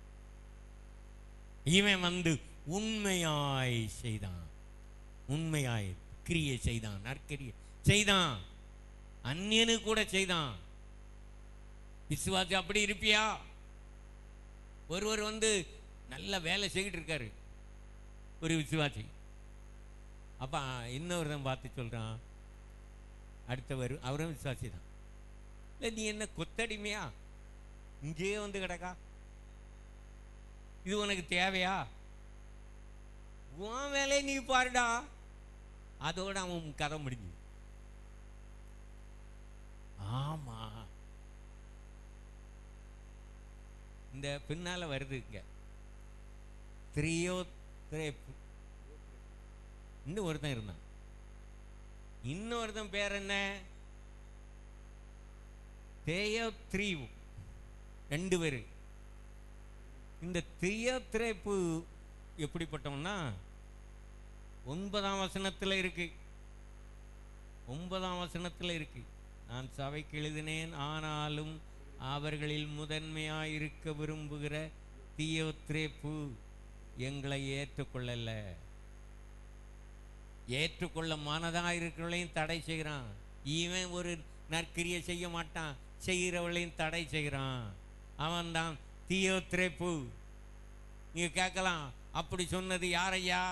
Speaker 1: இவன் வந்து உண்மையாய் செய்தான் உண்மையாய் கிரியை செய்தான் நற்கிரியை செய்தான் அந்நியனு கூட செய்தான் விசுவாசி அப்படி இருப்பியா ஒருவர் வந்து நல்ல வேலை செய்துட்டு இருக்காரு ஒரு விசுவாசி அப்ப இன்னொருத்தன் பார்த்து சொல்றான் அடுத்தவர் அவரும் விசுவாசி தான் இல்லை நீ என்ன கொத்தடிமையா இங்கேயே வந்து கிடக்கா இது உனக்கு தேவையா உன் வேலையை நீ பாருடா அதோட அவன் கதை முடிஞ்சு ஆமா இந்த பின்னால வருது இங்க த்ரியோ இன்னும் ஒருத்தன் இருந்தான் இன்னொருத்தன் பேர் என்ன தேயோ த்ரீவு ரெண்டு பேரு இந்த திரியோ திரைப்பு எப்படிப்பட்டவன்னா ஒன்பதாம் வசனத்தில் இருக்கு ஒன்பதாம் வசனத்தில் இருக்கு நான் சபைக்கு எழுதினேன் ஆனாலும் அவர்களில் முதன்மையாய் இருக்க விரும்புகிற தியோத்ரேப்பு எங்களை ஏற்றுக்கொள்ளல ஏற்றுக்கொள்ள மனதா இருக்கிறவளையும் தடை செய்கிறான் இவன் ஒரு நற்கிரியை செய்ய மாட்டான் செய்கிறவளையும் தடை செய்கிறான் அவன்தான் தியோத்ரேப்பு நீங்க கேட்கலாம் அப்படி சொன்னது யாரையா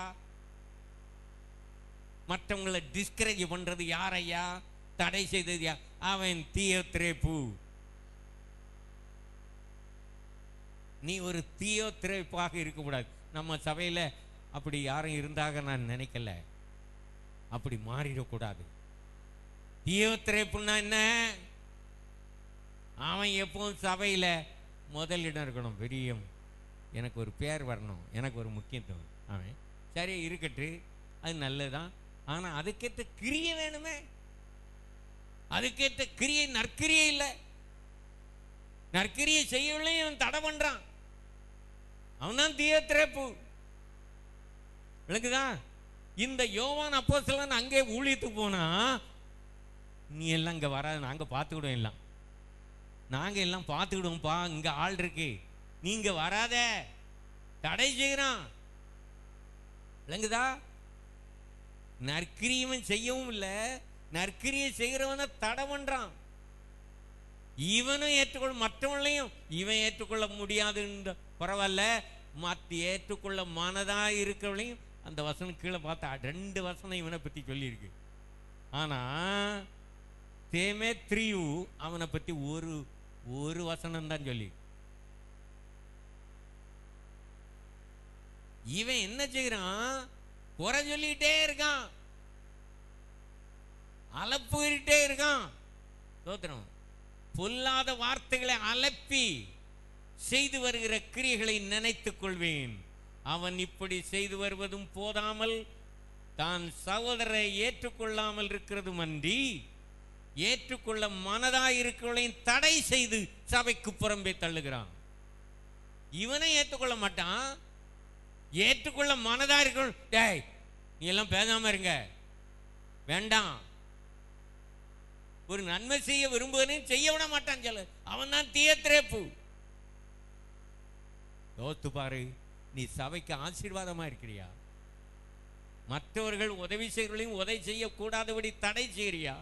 Speaker 1: மற்றவங்களை டிஸ்கரேஜ் பண்றது யாரையா தடை செய்தது யா அவன் தியோத்ரேப்பு நீ ஒரு தியோத்ரேப்பாக இருக்கக்கூடாது நம்ம சபையில அப்படி யாரும் இருந்தாக நான் நினைக்கல அப்படி மாறிடக்கூடாது தியோத்ரேப்புன்னா என்ன அவன் எப்பவும் சபையில முதலிடம் இருக்கணும் பெரிய எனக்கு ஒரு பேர் வரணும் எனக்கு ஒரு முக்கியத்துவம் அவன் சரி இருக்கட்டு அது நல்லதுதான் ஆனா அதுக்கேற்ற கிரியை வேணுமே அதுக்கேற்ற கிரியை நற்கிரியை இல்லை நற்கிரியை செய்யவில்லையும் அவன் தடை பண்றான் அவன் தான் தியத்திரப்பு விளக்குதா இந்த யோவான் அப்போஸ்தலன் அங்கே ஊழியத்துக்கு போனா நீ எல்லாம் இங்க வராது நாங்க பார்த்துக்கிடுவோம் எல்லாம் நாங்க எல்லாம் பார்த்துக்கிடுவோம்ப்பா இங்க ஆள் இருக்கு நீங்க வராத தடை செய்கிறான் விளங்குதா நற்கிரியவன் செய்யவும் இல்லை நற்கிரியை செய்கிறவனை தடை பண்றான் இவனும் ஏற்றுக்கொள்ள மற்றவங்களையும் இவன் ஏற்றுக்கொள்ள முடியாதுன்ற பரவாயில்ல மற்ற ஏற்றுக்கொள்ள மனதா இருக்கிறவளையும் அந்த வசனம் கீழே பார்த்தா ரெண்டு வசனம் இவனை பத்தி சொல்லியிருக்கு ஆனா தேமே த்ரீயு அவனை பத்தி ஒரு ஒரு வசனம் தான் சொல்லி இவன் என்ன செய்கிறான் குறை சொல்லிட்டே இருக்கான் அலப்புகிட்டே இருக்கான் தோத்திரம் பொல்லாத வார்த்தைகளை அலப்பி செய்து வருகிற கிரியைகளை நினைத்துக் கொள்வேன் அவன் இப்படி செய்து வருவதும் போதாமல் தான் சகோதரரை ஏற்றுக்கொள்ளாமல் இருக்கிறதும் அன்றி ஏற்றுக்கொள்ள மனதாய் இருக்கிறவளையும் தடை செய்து சபைக்கு புறம்பே தள்ளுகிறான் இவனை ஏற்றுக்கொள்ள மாட்டான் ஏற்றுக்கொள்ள மனதா இருக்கணும் டேய் நீ எல்லாம் பேசாம இருங்க வேண்டாம் ஒரு நன்மை செய்ய விரும்புவனையும் செய்ய விட மாட்டான் சொல்ல அவன் தான் தீயத்திரேப்பு யோசித்து பாரு நீ சபைக்கு ஆசீர்வாதமா இருக்கிறியா மற்றவர்கள் உதவி செய்கிறவர்களையும் உதவி செய்யக்கூடாதபடி தடை செய்கிறியா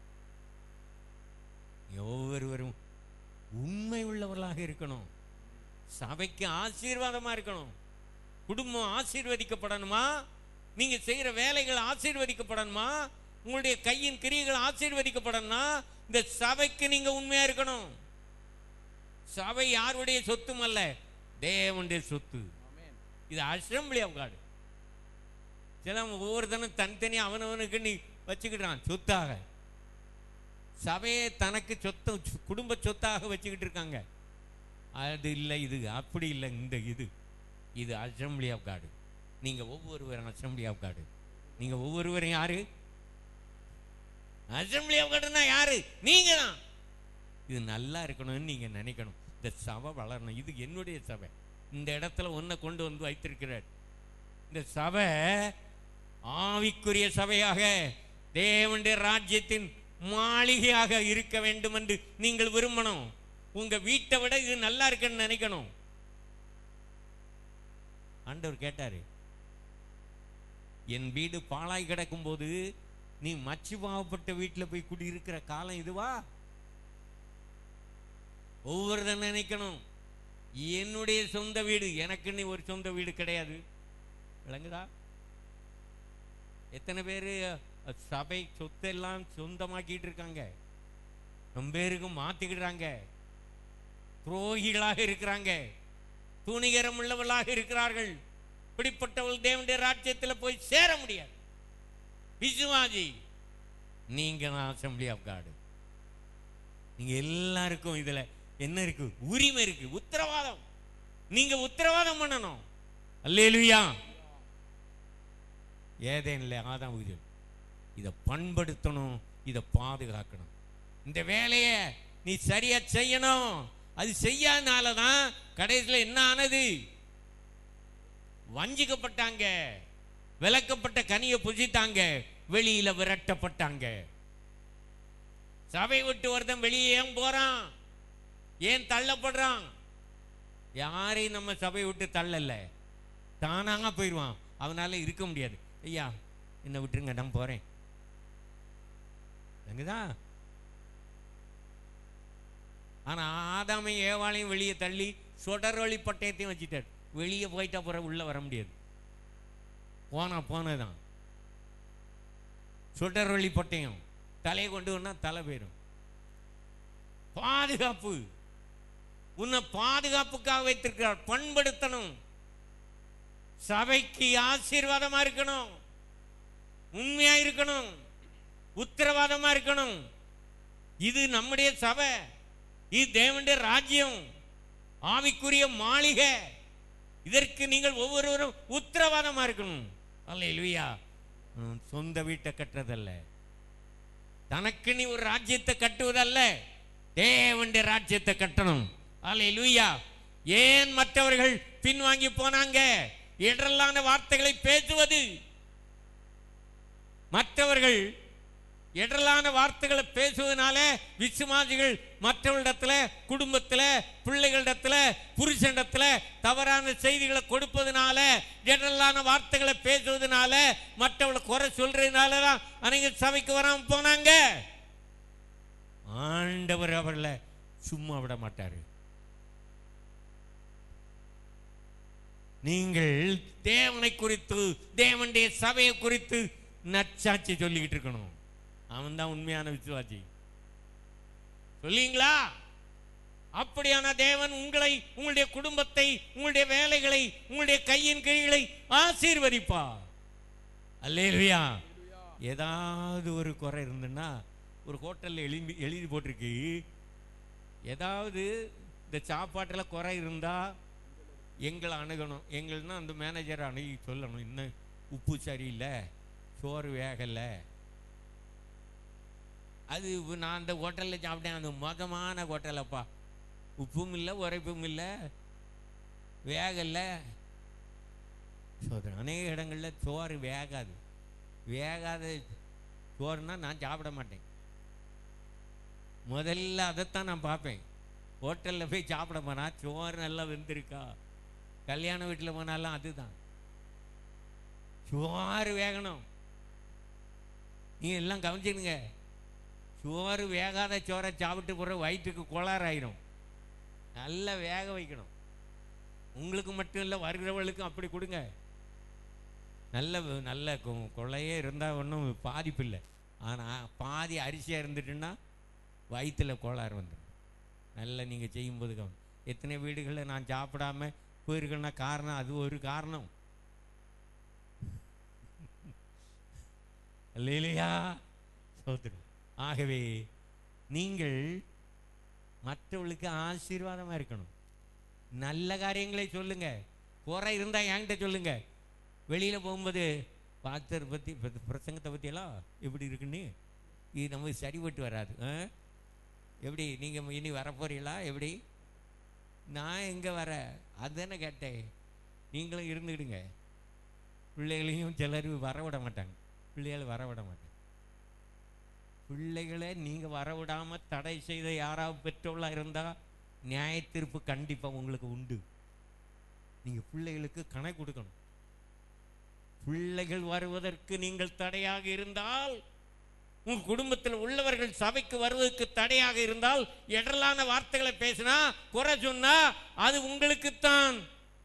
Speaker 1: நீ ஒவ்வொருவரும் உண்மை உள்ளவர்களாக இருக்கணும் சபைக்கு ஆசீர்வாதமா இருக்கணும் குடும்பம் ஆசீர்வதிக்கப்படணுமா நீங்க செய்யற வேலைகள் ஆசீர்வதிக்கப்படணுமா உங்களுடைய கையின் கிரியைகள் ஆசீர்வதிக்கப்படணும்னா இந்த சபைக்கு நீங்க உண்மையா இருக்கணும் சபை யாருடைய சொத்தும் அல்ல தேவனுடைய சொத்து இது அசம்பிளி ஆஃப் காடு சில ஒவ்வொருத்தனும் தனித்தனி அவனவனுக்கு நீ வச்சுக்கிட்டான் சொத்தாக சபையை தனக்கு சொத்த குடும்ப சொத்தாக வச்சுக்கிட்டு இருக்காங்க அது இல்லை இது அப்படி இல்லை இந்த இது இது அசம்பிளி ஆஃப் காடு நீங்க ஒவ்வொருவரும் அசம்பிளி ஆஃப் காடு நீங்க ஒவ்வொருவரும் யாரு அசம்பிளி ஆஃப் காடுனா யாரு நீங்க தான் இது நல்லா இருக்கணும்னு நீங்க நினைக்கணும் இந்த சபை வளரணும் இது என்னுடைய சபை இந்த இடத்துல ஒன்றை கொண்டு வந்து வைத்திருக்கிறார் இந்த சபை ஆவிக்குரிய சபையாக தேவனுடைய ராஜ்யத்தின் மாளிகையாக இருக்க வேண்டும் என்று நீங்கள் விரும்பணும் உங்க வீட்டை விட இது நல்லா இருக்குன்னு நினைக்கணும் ஆண்டவர் கேட்டாரு என் வீடு பாழாய் கிடக்கும் போது நீ மச்சு பாவப்பட்ட வீட்டில் போய் குடியிருக்கிற காலம் இதுவா ஒவ்வொருத்தன் நினைக்கணும் என்னுடைய சொந்த வீடு எனக்குன்னு ஒரு சொந்த வீடு கிடையாது விளங்குதா எத்தனை பேர் சபை சொத்தெல்லாம் சொந்தமாக்கிட்டு இருக்காங்க ரொம்ப பேருக்கு மாத்திக்கிடுறாங்க துரோகிகளாக இருக்கிறாங்க துணிகரம் உள்ளவர்களாக இருக்கிறார்கள் இப்படிப்பட்டவள் தேவனுடைய ராஜ்யத்தில் போய் சேர முடியாது விசுவாஜி நீங்க தான் அசம்பிளி ஆஃப் காடு நீங்க எல்லாருக்கும் இதுல என்ன இருக்கு உரிமை இருக்கு உத்தரவாதம் நீங்க உத்தரவாதம் பண்ணணும் அல்லேலுயா ஏதேன்ல ஆதாம் இது இதை பண்படுத்தணும் இதை பாதுகாக்கணும் இந்த வேலையை நீ சரியா செய்யணும் அது செய்யாதனால தான் கடைசியில் என்ன ஆனது வஞ்சிக்கப்பட்டாங்க விளக்கப்பட்ட கனியை புசித்தாங்க வெளியில விரட்டப்பட்டாங்க சபை விட்டு ஒருத்தன் வெளியே ஏன் போறான் ஏன் தள்ளப்படுறான் யாரையும் நம்ம சபை விட்டு தள்ளல தானாக போயிடுவான் அவனால இருக்க முடியாது ஐயா என்னை விட்டுருங்க நான் போறேன் எங்கதான் ஆனா ஆதாமையும் ஏவாளையும் வெளியே தள்ளி சொடர் வழி பட்டயத்தையும் வச்சுட்டார் வெளியே போயிட்டா பிறகு உள்ள வர முடியாது போனா போனதான் சுடர் வழி பட்டயம் தலையை கொண்டு வந்தா தலை போயிடும் பாதுகாப்பு உன்னை பாதுகாப்புக்காக வைத்திருக்கிறார் பண்படுத்தணும் சபைக்கு ஆசீர்வாதமா இருக்கணும் உண்மையா இருக்கணும் உத்தரவாதமா இருக்கணும் இது நம்முடைய சபை இது தேவனுடைய ராஜ்யம் ஆவிக்குரிய மாளிகை இதற்கு நீங்கள் ஒவ்வொருவரும் உத்தரவாதமா இருக்கணும் அல்ல இல்லையா சொந்த வீட்டை கட்டுறதல்ல தனக்கு நீ ஒரு ராஜ்யத்தை கட்டுவதல்ல தேவனுடைய ராஜ்யத்தை கட்டணும் அல்ல லூயா ஏன் மற்றவர்கள் பின்வாங்கி போனாங்க இடரலான வார்த்தைகளை பேசுவது மற்றவர்கள் இடரலான வார்த்தைகளை பேசுவதனால விசுவாசிகள் மற்றவர்களிடத்துல குடும்பத்துல பிள்ளைகளிடத்துல புருஷனிடத்துல தவறான செய்திகளை கொடுப்பதனால இடரலான வார்த்தைகளை பேசுவதனால மற்றவர்களை குறை சொல்றதுனால தான் அநேக சபைக்கு வராம போனாங்க ஆண்டவர் அவர்களை சும்மா விட மாட்டாரு நீங்கள் தேவனை குறித்து தேவனுடைய சபையை குறித்து நச்சாட்சி சொல்லிக்கிட்டு இருக்கணும் அவன் தான் உண்மையான விசுவாசி சொல்லிங்களா அப்படியான தேவன் உங்களை உங்களுடைய குடும்பத்தை உங்களுடைய வேலைகளை உங்களுடைய கையின் கீழை ஆசீர்வதிப்பா அல்லேலுயா ஏதாவது ஒரு குறை இருந்துன்னா ஒரு ஹோட்டலில் எழுதி எழுதி போட்டிருக்கு ஏதாவது இந்த சாப்பாட்டில் குறை இருந்தா எங்களை அணுகணும் எங்கள்னா அந்த மேனேஜரை அணுகி சொல்லணும் இன்னும் உப்பு சரியில்லை சோறு வேகலை அது நான் அந்த ஹோட்டலில் சாப்பிட்டேன் அந்த மோசமான ஹோட்டலப்பா உப்பும் இல்லை உரைப்பும் இல்லை வேகல சோதனை அநேக இடங்களில் சோறு வேகாது வேகாத சோறுனா நான் சாப்பிட மாட்டேன் முதல்ல அதைத்தான் நான் பார்ப்பேன் ஹோட்டலில் போய் சாப்பிட போனா சோறு நல்லா வெந்திருக்கா கல்யாண வீட்டில் போனாலும் அதுதான் சோறு வேகணும் நீ எல்லாம் கவனிச்சுடுங்க சோறு வேகாத சோறை சாப்பிட்டு போகிற வயிற்றுக்கு கோளாறாயிரும் நல்லா வேக வைக்கணும் உங்களுக்கு மட்டும் இல்லை வருகிறவர்களுக்கும் அப்படி கொடுங்க நல்ல நல்ல கொ- கொள்ளையே இருந்தால் ஒன்றும் பாதிப்பு இல்லை ஆனால் பாதி அரிசியாக இருந்துட்டுன்னா வயிற்றுல கோளாறு வந்துடும் நல்லா நீங்கள் செய்யும்போது கவனம் எத்தனை வீடுகளில் நான் சாப்பிடாம போயிருக்கேன்னா காரணம் அது ஒரு காரணம் இல்லையா சோத்திரம் ஆகவே நீங்கள் மற்றவர்களுக்கு ஆசீர்வாதமாக இருக்கணும் நல்ல காரியங்களை சொல்லுங்க குறை இருந்தால் என்கிட்ட சொல்லுங்க வெளியில் போகும்போது பாஸ்டர் பற்றி பிரசங்கத்தை பற்றியெல்லாம் எப்படி இருக்குன்னு இது நமக்கு சரிபட்டு வராது ஆ? எப்படி நீங்கள் இனி வரப்போறீங்களா எப்படி நான் எங்கே வர அதுதானே கேட்டேன் நீங்களும் இருந்துக்கிடுங்க பிள்ளைகளையும் சிலர் வர விட மாட்டாங்க பிள்ளைகளை வர விட மாட்டாங்க பிள்ளைகளை நீங்கள் வர விடாமல் தடை செய்த யாராவது பெற்றோர்களாக இருந்தால் நியாய தீர்ப்பு கண்டிப்பாக உங்களுக்கு உண்டு நீங்கள் பிள்ளைகளுக்கு கணக்கு கொடுக்கணும் பிள்ளைகள் வருவதற்கு நீங்கள் தடையாக இருந்தால் உங்க குடும்பத்தில் உள்ளவர்கள் சபைக்கு வருவதற்கு தடையாக இருந்தால் இடலான வார்த்தைகளை பேசினா குறை சொன்னா அது உங்களுக்குத்தான்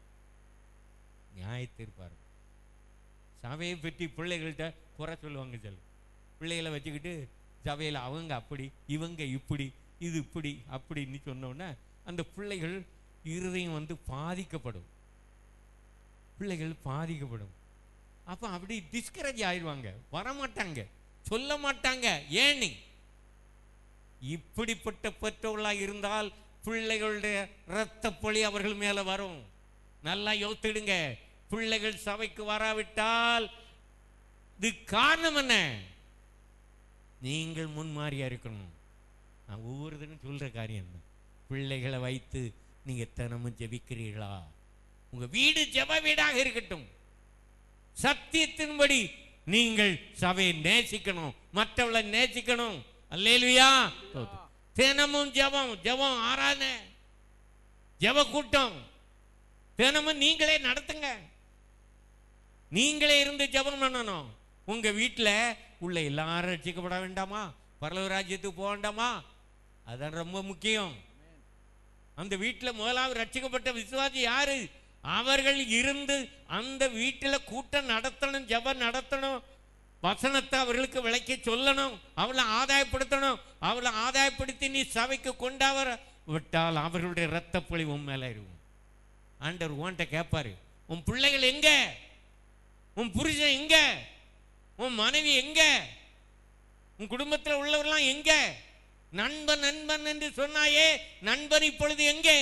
Speaker 1: நியாய தீர்ப்பார் சபையை பற்றி பிள்ளைகள்கிட்ட குறை சொல்லுவாங்க சொல்லு பிள்ளைகளை வச்சுக்கிட்டு சபையில் அவங்க அப்படி இவங்க இப்படி இது இப்படி அப்படின்னு சொன்னோன்னே அந்த பிள்ளைகள் இருதயம் வந்து பாதிக்கப்படும் பிள்ளைகள் பாதிக்கப்படும் அப்போ அப்படி டிஸ்கரேஜ் ஆயிடுவாங்க வரமாட்டாங்க சொல்ல மாட்டாங்க ஏன்னு இப்படிப்பட்ட பெற்றோர்களாக இருந்தால் பிள்ளைகளுடைய இரத்த பொழி அவர்கள் மேலே வரும் நல்லா யோசிடுங்க பிள்ளைகள் சபைக்கு வராவிட்டால் இது காரணம் என்ன நீங்கள் முன்மாறியா இருக்கணும் நான் ஒவ்வொரு தினம் சொல்ற காரியம் தான் பிள்ளைகளை வைத்து நீங்க தினமும் ஜெபிக்கிறீர்களா உங்க வீடு ஜெப வீடாக இருக்கட்டும் சத்தியத்தின்படி நீங்கள் சபையை நேசிக்கணும் மற்றவளை நேசிக்கணும் அல்லேலுயா தினமும் ஜெபம் ஜெபம் ஆராதனை ஜெப கூட்டம் தினமும் நீங்களே நடத்துங்க நீங்களே இருந்து ஜெபம் பண்ணணும் உங்க வீட்டில் உள்ள எல்லாரும் ரட்சிக்கப்பட வேண்டாமா பரலவ ராஜ்யத்துக்கு போக வேண்டாமா அதான் ரொம்ப முக்கியம் அந்த வீட்டில் முதலாவது ரட்சிக்கப்பட்ட விசுவாசி யாரு அவர்கள் இருந்து அந்த வீட்டில் கூட்டம் நடத்தணும் ஜெபம் நடத்தணும் வசனத்தை அவர்களுக்கு விளக்கி சொல்லணும் அவளை ஆதாயப்படுத்தணும் அவளை ஆதாயப்படுத்தி நீ சபைக்கு கொண்டாவர விட்டால் அவர்களுடைய இரத்த பொழி உன் மேல இருக்கும் ஆண்டவர் உன்கிட்ட கேட்பாரு உன் பிள்ளைகள் எங்க உன் புருஷன் எங்க உன் மனைவி எங்க உன் குடும்பத்தில் உள்ளவரெல்லாம் எங்க நண்பன் நண்பன் என்று சொன்னாயே நண்பன் இப்பொழுது எங்கே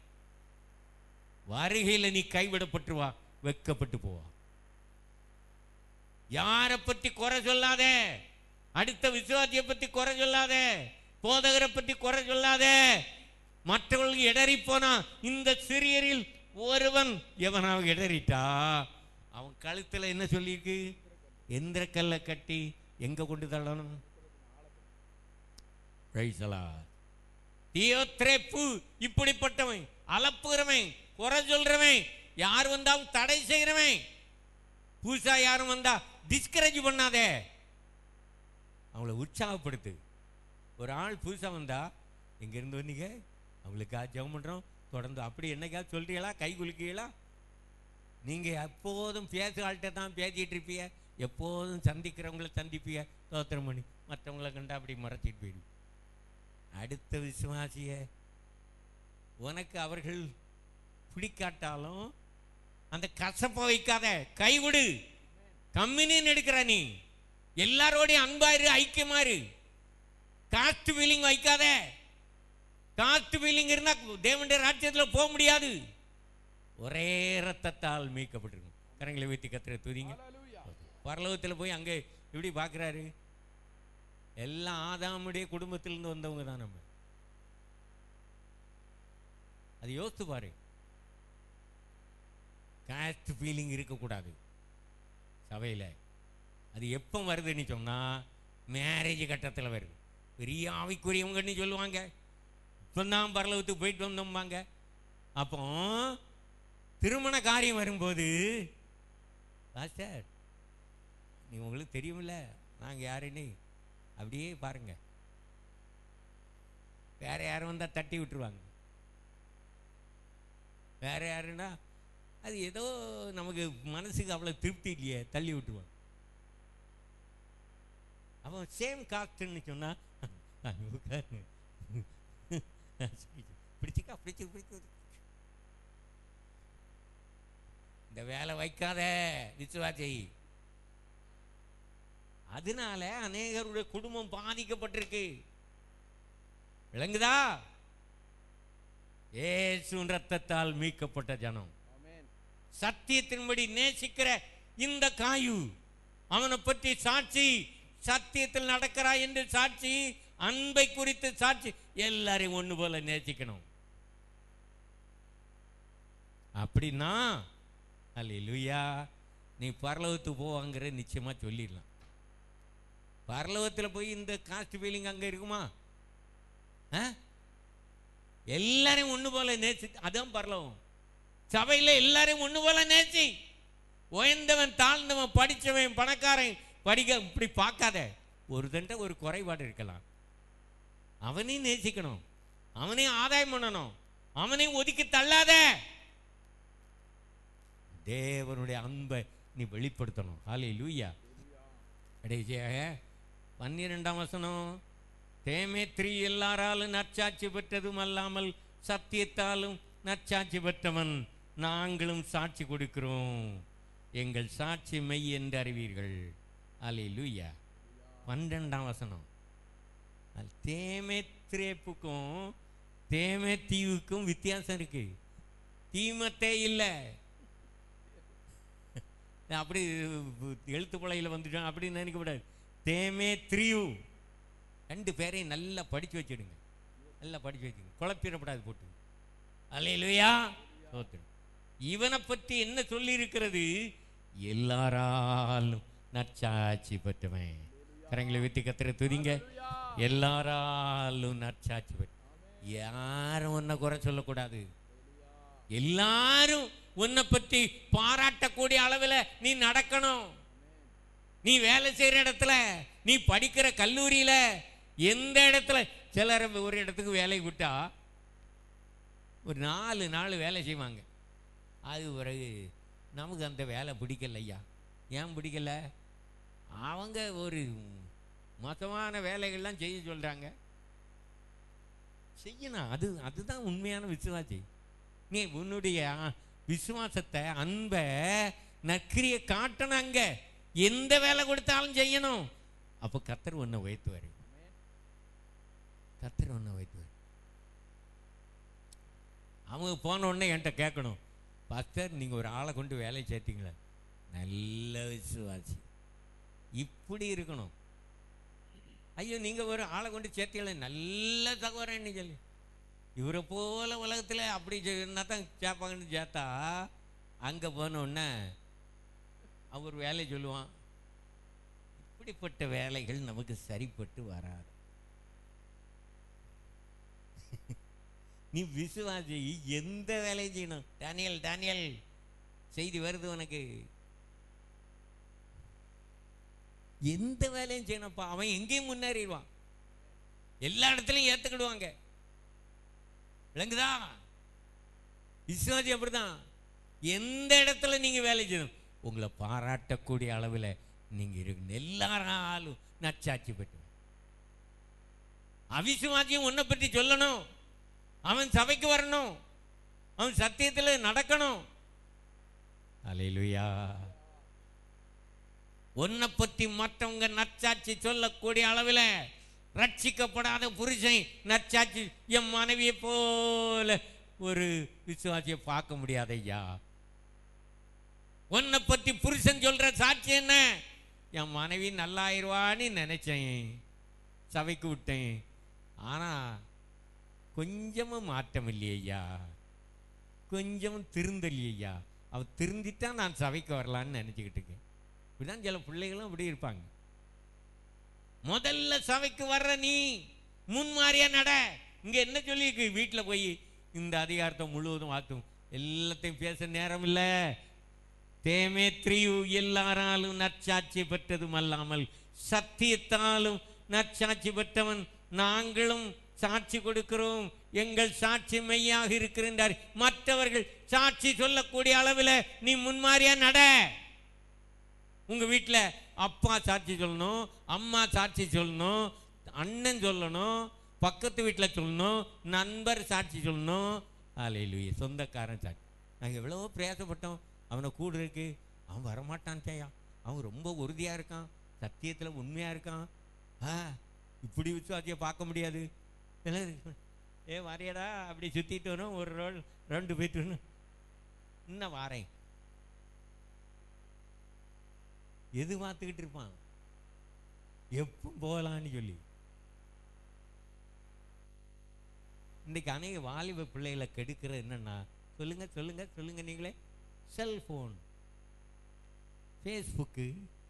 Speaker 1: வருகையில் நீ கைவிடப்பட்டு வா வெக்கப்பட்டு போவா யாரை பத்தி குறை சொல்லாத அடுத்த விசுவாசியை பத்தி குறை சொல்லாத போதகரை பத்தி குறை சொல்லாத மற்றவர்களுக்கு இடறி போனா இந்த சிறியரில் ஒருவன் எவனாவது இடறிட்டா அவன் கழுத்துல என்ன சொல்லியிருக்கு எந்திர கல்லை கட்டி எங்க கொண்டு தள்ளணும் Praise the Lord. தியோத்ரேப்பு இப்படிப்பட்டவன் அலப்புகிறவன் குறை சொல்றவன் யார் வந்தாலும் தடை செய்கிறவன் புதுசா யாரும் வந்தா டிஸ்கரேஜ் பண்ணாதே அவங்கள உற்சாகப்படுத்து ஒரு ஆள் புதுசா வந்தா எங்க இருந்து வந்தீங்க அவங்களுக்கா ஜெபம் பண்றோம் தொடர்ந்து அப்படி என்னைக்காவது சொல்றீங்களா கை குலுக்கீங்களா நீங்க எப்போதும் பேச ஆள்கிட்ட தான் பேசிட்டு இருப்பீங்க எப்போதும் சந்திக்கிறவங்கள சந்திப்பீங்க தோத்திரம் பண்ணி மற்றவங்கள கண்டா அப்படி மறைச்சிட்டு போயிடும் அடுத்த விசுவாசிய உனக்கு அவர்கள் பிடிக்காட்டாலும் அந்த கசப்பை வைக்காத கைவிடு கம்மினின்னு எடுக்கிற நீ எல்லாரோடையும் அன்பாரு ஐக்கியமாரு காஸ்ட் ஃபீலிங் வைக்காத காஸ்ட் ஃபீலிங் இருந்தா தேவனுடைய ராஜ்யத்தில் போக முடியாது ஒரே ரத்தத்தால் மீட்கப்பட்டிருக்கும் கரங்களை வைத்து கத்துற துதிங்க பரலோகத்தில் போய் அங்கே எப்படி பார்க்குறாரு எல்லாம் ஆதாமுடைய குடும்பத்திலிருந்து வந்தவங்க தான் நம்ம அது யோசித்து பாரு காஸ்ட் ஃபீலிங் இருக்கக்கூடாது சபையில் அது எப்போ வருதுன்னு சொன்னால் மேரேஜ் கட்டத்தில் வருது பெரிய ஆவிக்குரியவங்கன்னு சொல்லுவாங்க இப்போ தான் பரலவத்துக்கு போயிட்டு வந்தோம்பாங்க அப்போ திருமண காரியம் வரும்போது பாஸ்டர் நீ உங்களுக்கு தெரியுமில்ல நாங்கள் யாருன்னு அப்படியே பாருங்க வேற யாரும் வந்தால் தட்டி விட்டுருவாங்க வேற யாருன்னா அது ஏதோ நமக்கு மனசுக்கு அவ்வளோ திருப்தி இல்லையே தள்ளி விட்டுருவாங்க அவன் சேம் காஸ்ட்னு சொன்னா உட்காரு. பிடிச்சிக்கா பிடிச்சி பிடிச்சி இந்த வேலை வைக்காத விசுவாசை அதனால அநேகருடைய குடும்பம் பாதிக்கப்பட்டிருக்கு விளங்குதா ஏசுவின் ரத்தத்தால் மீட்கப்பட்ட ஜனம் சத்தியத்தின்படி நேசிக்கிற இந்த காயு அவனை பற்றி சாட்சி சத்தியத்தில் நடக்கிறா என்று சாட்சி அன்பை குறித்து சாட்சி எல்லாரையும் ஒண்ணு போல நேசிக்கணும் அப்படின்னா அல்லேலூயா நீ பரலோகத்துக்கு போவாங்கிற நிச்சயமா சொல்லிடலாம் பரலோகத்தில் போய் இந்த காஸ்ட் ஃபீலிங் அங்க இருக்குமா ஆ? எல்லாரையும் ஒண்ணு போல நேசி அதான் பரலோகம் சபையில எல்லாரையும் ஒண்ணு போல நேசி உயர்ந்தவன் தாழ்ந்தவன் படிச்சவன் பணக்காரன் படிக்க இப்படி பார்க்காத ஒரு தண்ட ஒரு குறைபாடு இருக்கலாம் அவனையும் நேசிக்கணும் அவனையும் ஆதாயம் பண்ணணும் அவனையும் ஒதுக்கி தள்ளாத தேவனுடைய அன்பை நீ வெளிப்படுத்தணும் ஹாலே லூயா கடைசியாக பன்னிரெண்டாம் வசனம் தேமேத்ரி எல்லாராலும் நற்சாட்சி பெற்றதும் அல்லாமல் சத்தியத்தாலும் நற்சாட்சி பெற்றவன் நாங்களும் சாட்சி கொடுக்கிறோம் எங்கள் சாட்சி மெய் என்று அறிவீர்கள் அலே லூயா பன்னிரெண்டாம் வசனம் அது தேமேத்ரேப்புக்கும் தேமே தீவுக்கும் வித்தியாசம் இருக்கு தீமத்தே இல்லை அப்படி எழுத்து பழையில் வந்துட்டோம் அப்படின்னு நினைக்கக்கூடாது தேமே த்ரீயூ ரெண்டு பேரையும் நல்லா படிச்சு வச்சிடுங்க நல்லா படிச்சு வச்சுங்க குழப்பிடப்படாது போட்டு அல்லையா சோத்திரம் இவனை பற்றி என்ன சொல்லி இருக்கிறது எல்லாராலும் நற்சாட்சி பெற்றவன் கரங்களை வித்து கத்திர துதிங்க எல்லாராலும் நற்சாட்சி பெற்ற யாரும் உன்னை குறை சொல்லக்கூடாது எல்லாரும் உன்னை பற்றி பாராட்டக்கூடிய அளவில் நீ நடக்கணும் நீ வேலை செய்யற இடத்துல நீ படிக்கிற கல்லூரியில எந்த இடத்துல சிலர் ஒரு இடத்துக்கு வேலைக்கு விட்டா ஒரு நாலு நாள் வேலை செய்வாங்க அது பிறகு நமக்கு அந்த வேலை பிடிக்கல ஐயா ஏன் பிடிக்கல அவங்க ஒரு மொத்தமான வேலைகள்லாம் செய்ய சொல்றாங்க செய்யணும் அது அதுதான் உண்மையான விசுவாசி நீ உன்னுடைய அ, விசுவாசத்தை அன்பை நக்கிரிய காட்டணும் அங்க எந்த வேலை கொடுத்தாலும் செய்யணும் அப்போ கத்தர் ஒன்றை உயர்த்துவார் கத்தர் ஒன்றை உயர்த்துவார் அவங்க போன உடனே என்கிட்ட கேட்கணும் பாஸ்டர் நீங்கள் ஒரு ஆளை கொண்டு வேலையை சேர்த்தீங்களே நல்ல விசுவாசி இப்படி இருக்கணும் ஐயோ நீங்கள் ஒரு ஆளை கொண்டு சேர்த்தீங்களே நல்ல சகோதரன்னு சொல்லி இவரை போல உலகத்தில் அப்படி சொன்னா தான் சேர்ப்பாங்கன்னு சேர்த்தா அங்கே போன உடனே அவர் வேலை சொல்லுவான் இப்படிப்பட்ட வேலைகள் நமக்கு சரிப்பட்டு வராது நீ விசுவாசி எந்த வேலையும் செய்யணும் டேனியல் டேனியல் செய்தி வருது உனக்கு எந்த வேலையும் செய்யணும்ப்பா அவன் எங்கேயும் முன்னேறிடுவான் எல்லா இடத்துலையும் ஏத்துக்கிடுவாங்க விளங்குதா விசுவாசி அப்படிதான் எந்த இடத்துல நீங்க வேலை செய்யணும் உங்களை பாராட்டக்கூடிய அளவில் நீங்க இருக்கணும் எல்லாராலும் நற்சாட்சி பெற்று அவிசுவாசியும் உன்னை பற்றி சொல்லணும் அவன் சபைக்கு வரணும் அவன் சத்தியத்தில் நடக்கணும் அலையிலுயா உன்னை பற்றி மற்றவங்க நற்சாட்சி சொல்லக்கூடிய அளவில் ரட்சிக்கப்படாத புருஷன் நற்சாட்சி என் மனைவியை போல ஒரு விசுவாசியை பார்க்க முடியாது ஐயா உன்னை பற்றி புருஷன் சொல்ற சாட்சி என்ன என் மனைவி நல்லாயிருவான்னு நினைச்சேன் சபைக்கு விட்டேன் ஆனா கொஞ்சமும் மாற்றம் இல்லையா கொஞ்சமும் திருந்தலையா அவ திருந்திட்டா நான் சபைக்கு வரலான்னு நினச்சிக்கிட்டு இருக்கேன் இப்படிதான் சில பிள்ளைகளும் இப்படி இருப்பாங்க முதல்ல சபைக்கு வர்ற நீ முன்மாறியா நட இங்க என்ன சொல்லியிருக்கு வீட்டில் போய் இந்த அதிகாரத்தை முழுவதும் ஆத்தும் எல்லாத்தையும் பேச நேரம் இல்லை தேமேத்ரியு எல்லாராலும் நற்சாட்சி பெற்றதும் அல்லாமல் சத்தியத்தாலும் நற்சாட்சி பெற்றவன் நாங்களும் சாட்சி கொடுக்கிறோம் எங்கள் சாட்சி மெய்யாக இருக்கின்றார் மற்றவர்கள் சாட்சி சொல்லக்கூடிய அளவில் நீ முன்மாறியா நட உங்க வீட்டில் அப்பா சாட்சி சொல்லணும் அம்மா சாட்சி சொல்லணும் அண்ணன் சொல்லணும் பக்கத்து வீட்டில் சொல்லணும் நண்பர் சாட்சி சொல்லணும் அலையிலுய சொந்தக்காரன் சாட்சி நாங்கள் எவ்வளவோ பிரயாசப்பட்டோம் அவனை கூட இருக்கு அவன் வரமாட்டான் சேயா அவன் ரொம்ப உறுதியாக இருக்கான் சத்தியத்தில் உண்மையாக இருக்கான் ஆ இப்படி விசுவாசியை பார்க்க முடியாது எல்லாம் ஏ வரையடா அப்படி சுற்றிட்டு வரும் ஒரு ரோல் ரெண்டு போயிட்டு வரணும். இன்னும் வாரேன் எது பார்த்துக்கிட்டு இருப்பான் எப்போ போகலான்னு சொல்லி இன்னைக்கு அநேக வாலிப பிள்ளைகளை கெடுக்கிறது என்னன்னா சொல்லுங்க சொல்லுங்க சொல்லுங்க நீங்களே செல்போன் ஃபேஸ்புக்கு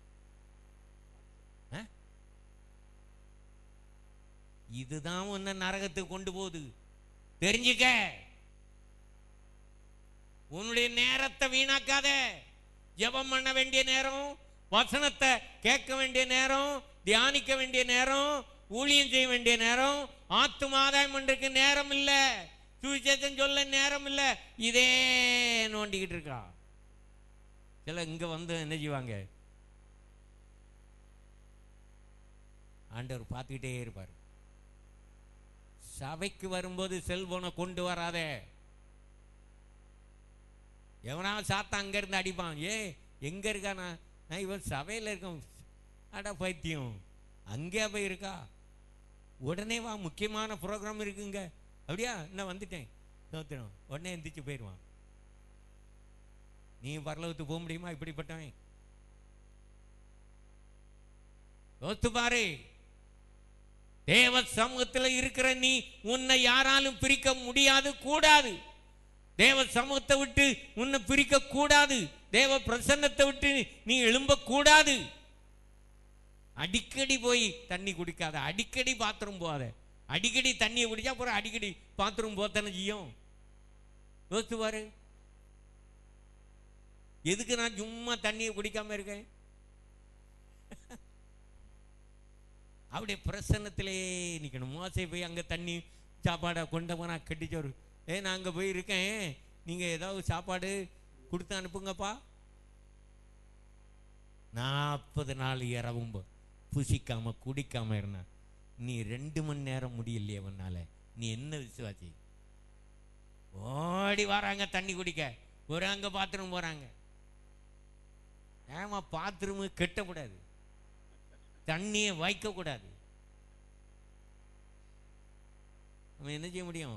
Speaker 1: இதுதான் உன்னை நரகத்துக்கு கொண்டு போகுது தெரிஞ்சுக்க உன்னுடைய நேரத்தை வீணாக்காத ஜெபம் பண்ண வேண்டிய நேரம் வசனத்தை கேட்க வேண்டிய நேரம் தியானிக்க வேண்டிய நேரம் ஊழியம் செய்ய வேண்டிய நேரம் ஆத்துமாதாயம் பண்றதுக்கு நேரம் இல்ல சுவிசேஷம் சொல்ல நேரம் இல்ல இதே நோண்டிக்கிட்டு இருக்கா சில இங்க வந்து என்ன செய்வாங்க ஆண்டவர் பார்த்துக்கிட்டே இருப்பார் சபைக்கு வரும்போது செல்போனை கொண்டு வராதே எவனாவது சாத்தா அங்க இருந்து அடிப்பான் ஏ எங்க இருக்கானா நான் இவன் சபையில் இருக்கேன் அட பைத்தியம் அங்கே போய் இருக்கா உடனே வா முக்கியமான ப்ரோக்ராம் இருக்குங்க அப்படியா நான் வந்துட்டேன் தோத்துறோம் உடனே எந்திரிச்சு போயிடுவான் நீ பரலவத்துக்கு போக முடியுமா இப்படிப்பட்டவன் யோசித்து பாரு தேவ சமூகத்தில் இருக்கிற நீ உன்னை யாராலும் பிரிக்க முடியாது கூடாது தேவ சமூகத்தை விட்டு உன்னை பிரிக்க கூடாது தேவ பிரசன்னத்தை விட்டு நீ எழும்ப கூடாது அடிக்கடி போய் தண்ணி குடிக்காத அடிக்கடி பாத்ரூம் போகாத அடிக்கடி தண்ணியை குடிச்சா அப்புறம் அடிக்கடி பாத்ரூம் போத்தானே செய்யும் யோசித்து பாரு எதுக்கு நான் சும்மா தண்ணியை குடிக்காம இருக்கேன் அப்படியே பிரசன்னத்திலே நிற்கணும் மோசை போய் அங்கே தண்ணி சாப்பாடை கொண்டு போனா கட்டிச்சோறு ஏ நான் அங்கே போய் இருக்கேன் நீங்கள் ஏதாவது சாப்பாடு கொடுத்து அனுப்புங்கப்பா நாற்பது நாள் இரவும் போ- புசிக்காம குடிக்காம இருந்தா நீ ரெண்டு மணி நேரம் முடியலையே உன்னால நீ என்ன விசுவாசி ஓடி வராங்க தண்ணி குடிக்க ஒரு அங்க பாத்ரூம் போறாங்க ஏமா பாத்ரூமு கெட்டக்கூடாது தண்ணியை வைக்கக்கூடாது நம்ம என்ன செய்ய முடியும்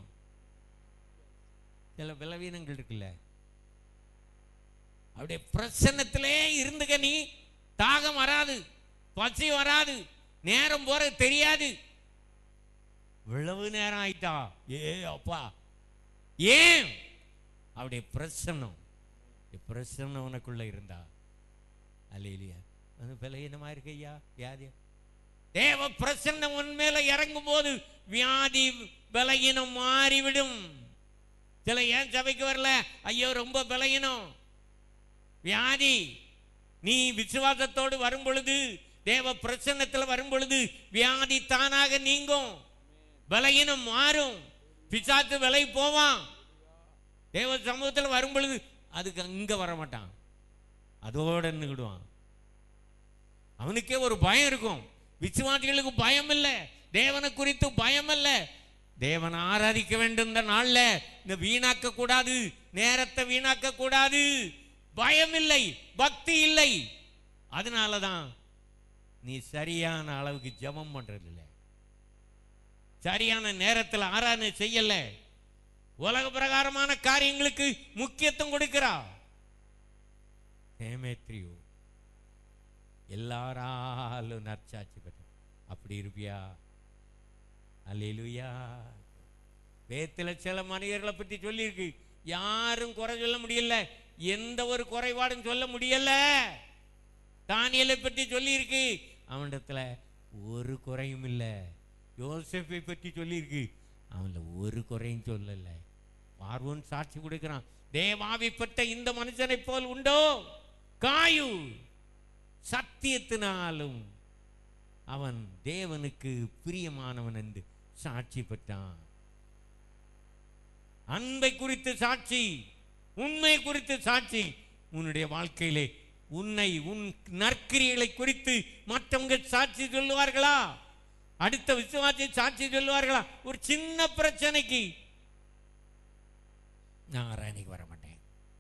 Speaker 1: சில பலவீனங்கள் இருக்குல்ல அப்படியே பிரசன்னத்திலே இருந்துக்க நீ தாகம் வராது பசி வராது நேரம் போற தெரியாது இவ்வளவு நேரம் ஆயிட்டா ஏ அப்பா ஏன் அவருடைய பிரசன்னம் இந்த பிரசன்னம் உனக்குள்ள இருந்தா அல்லையா அது பலகீனமா இருக்கு ஐயா வியாதி தேவ பிரசன்னம் உன் மேல இறங்கும் போது வியாதி பலகீனம் மாறிவிடும் சில ஏன் சபைக்கு வரல ஐயோ ரொம்ப பலகீனம் வியாதி நீ விசுவாசத்தோடு வரும் பொழுது தேவ பிரசன்னத்தில் வரும் பொழுது வியாதி தானாக நீங்கும் பலகீனம் மாறும் பிசாத்து விலை போவான் தேவ சமூகத்தில் வரும் பொழுது அதுக்கு அங்க வர மாட்டான் அதோட நின்றுடுவான் அவனுக்கே ஒரு பயம் இருக்கும் விசுவாசிகளுக்கு பயம் இல்லை தேவனை குறித்து பயம் இல்ல தேவனை ஆராதிக்க வேண்டும் இந்த நாள்ல இந்த வீணாக்க கூடாது நேரத்தை வீணாக்க கூடாது பயம் இல்லை பக்தி இல்லை அதனாலதான் நீ சரியான அளவுக்கு ஜெபம் பண்றது இல்லை சரியான நேரத்தில் ஆராதனை செய்யல உலக பிரகாரமான காரியங்களுக்கு முக்கியத்துவம் கொடுக்கிறா தேமேத்ரியோ எல்லாராலும் நற்சாட்சி பெற்ற அப்படி இருப்பியா அல்லேலூயா வேத்துல சில மனிதர்களை பற்றி சொல்லியிருக்கு யாரும் குறை சொல்ல முடியல எந்த ஒரு குறைபாடும் சொல்ல முடியல தானியலை பற்றி சொல்லியிருக்கு அவனிடத்துல ஒரு குறையும் இல்லை யோசேப்பை பற்றி சொல்லியிருக்கு அவன்ல ஒரு குறையும் சொல்லல பார்வோன் சாட்சி கொடுக்கிறான் தேவாவி பெற்ற இந்த மனுஷனை போல் உண்டோ காயு சத்தியத்தினாலும் அவன் தேவனுக்கு பிரியமானவன் என்று சாட்சி பெற்றான் அன்பை குறித்து சாட்சி உண்மை குறித்து சாட்சி உன்னுடைய வாழ்க்கையிலே உன்னை உன் நற்கிரியைகளை குறித்து மற்றவங்க சாட்சி சொல்லுவார்களா அடுத்த விசுவாசி சாட்சி சொல்லுவார்களா ஒரு சின்ன பிரச்சனைக்கு நான் ஆராயணைக்கு வர மாட்டேன்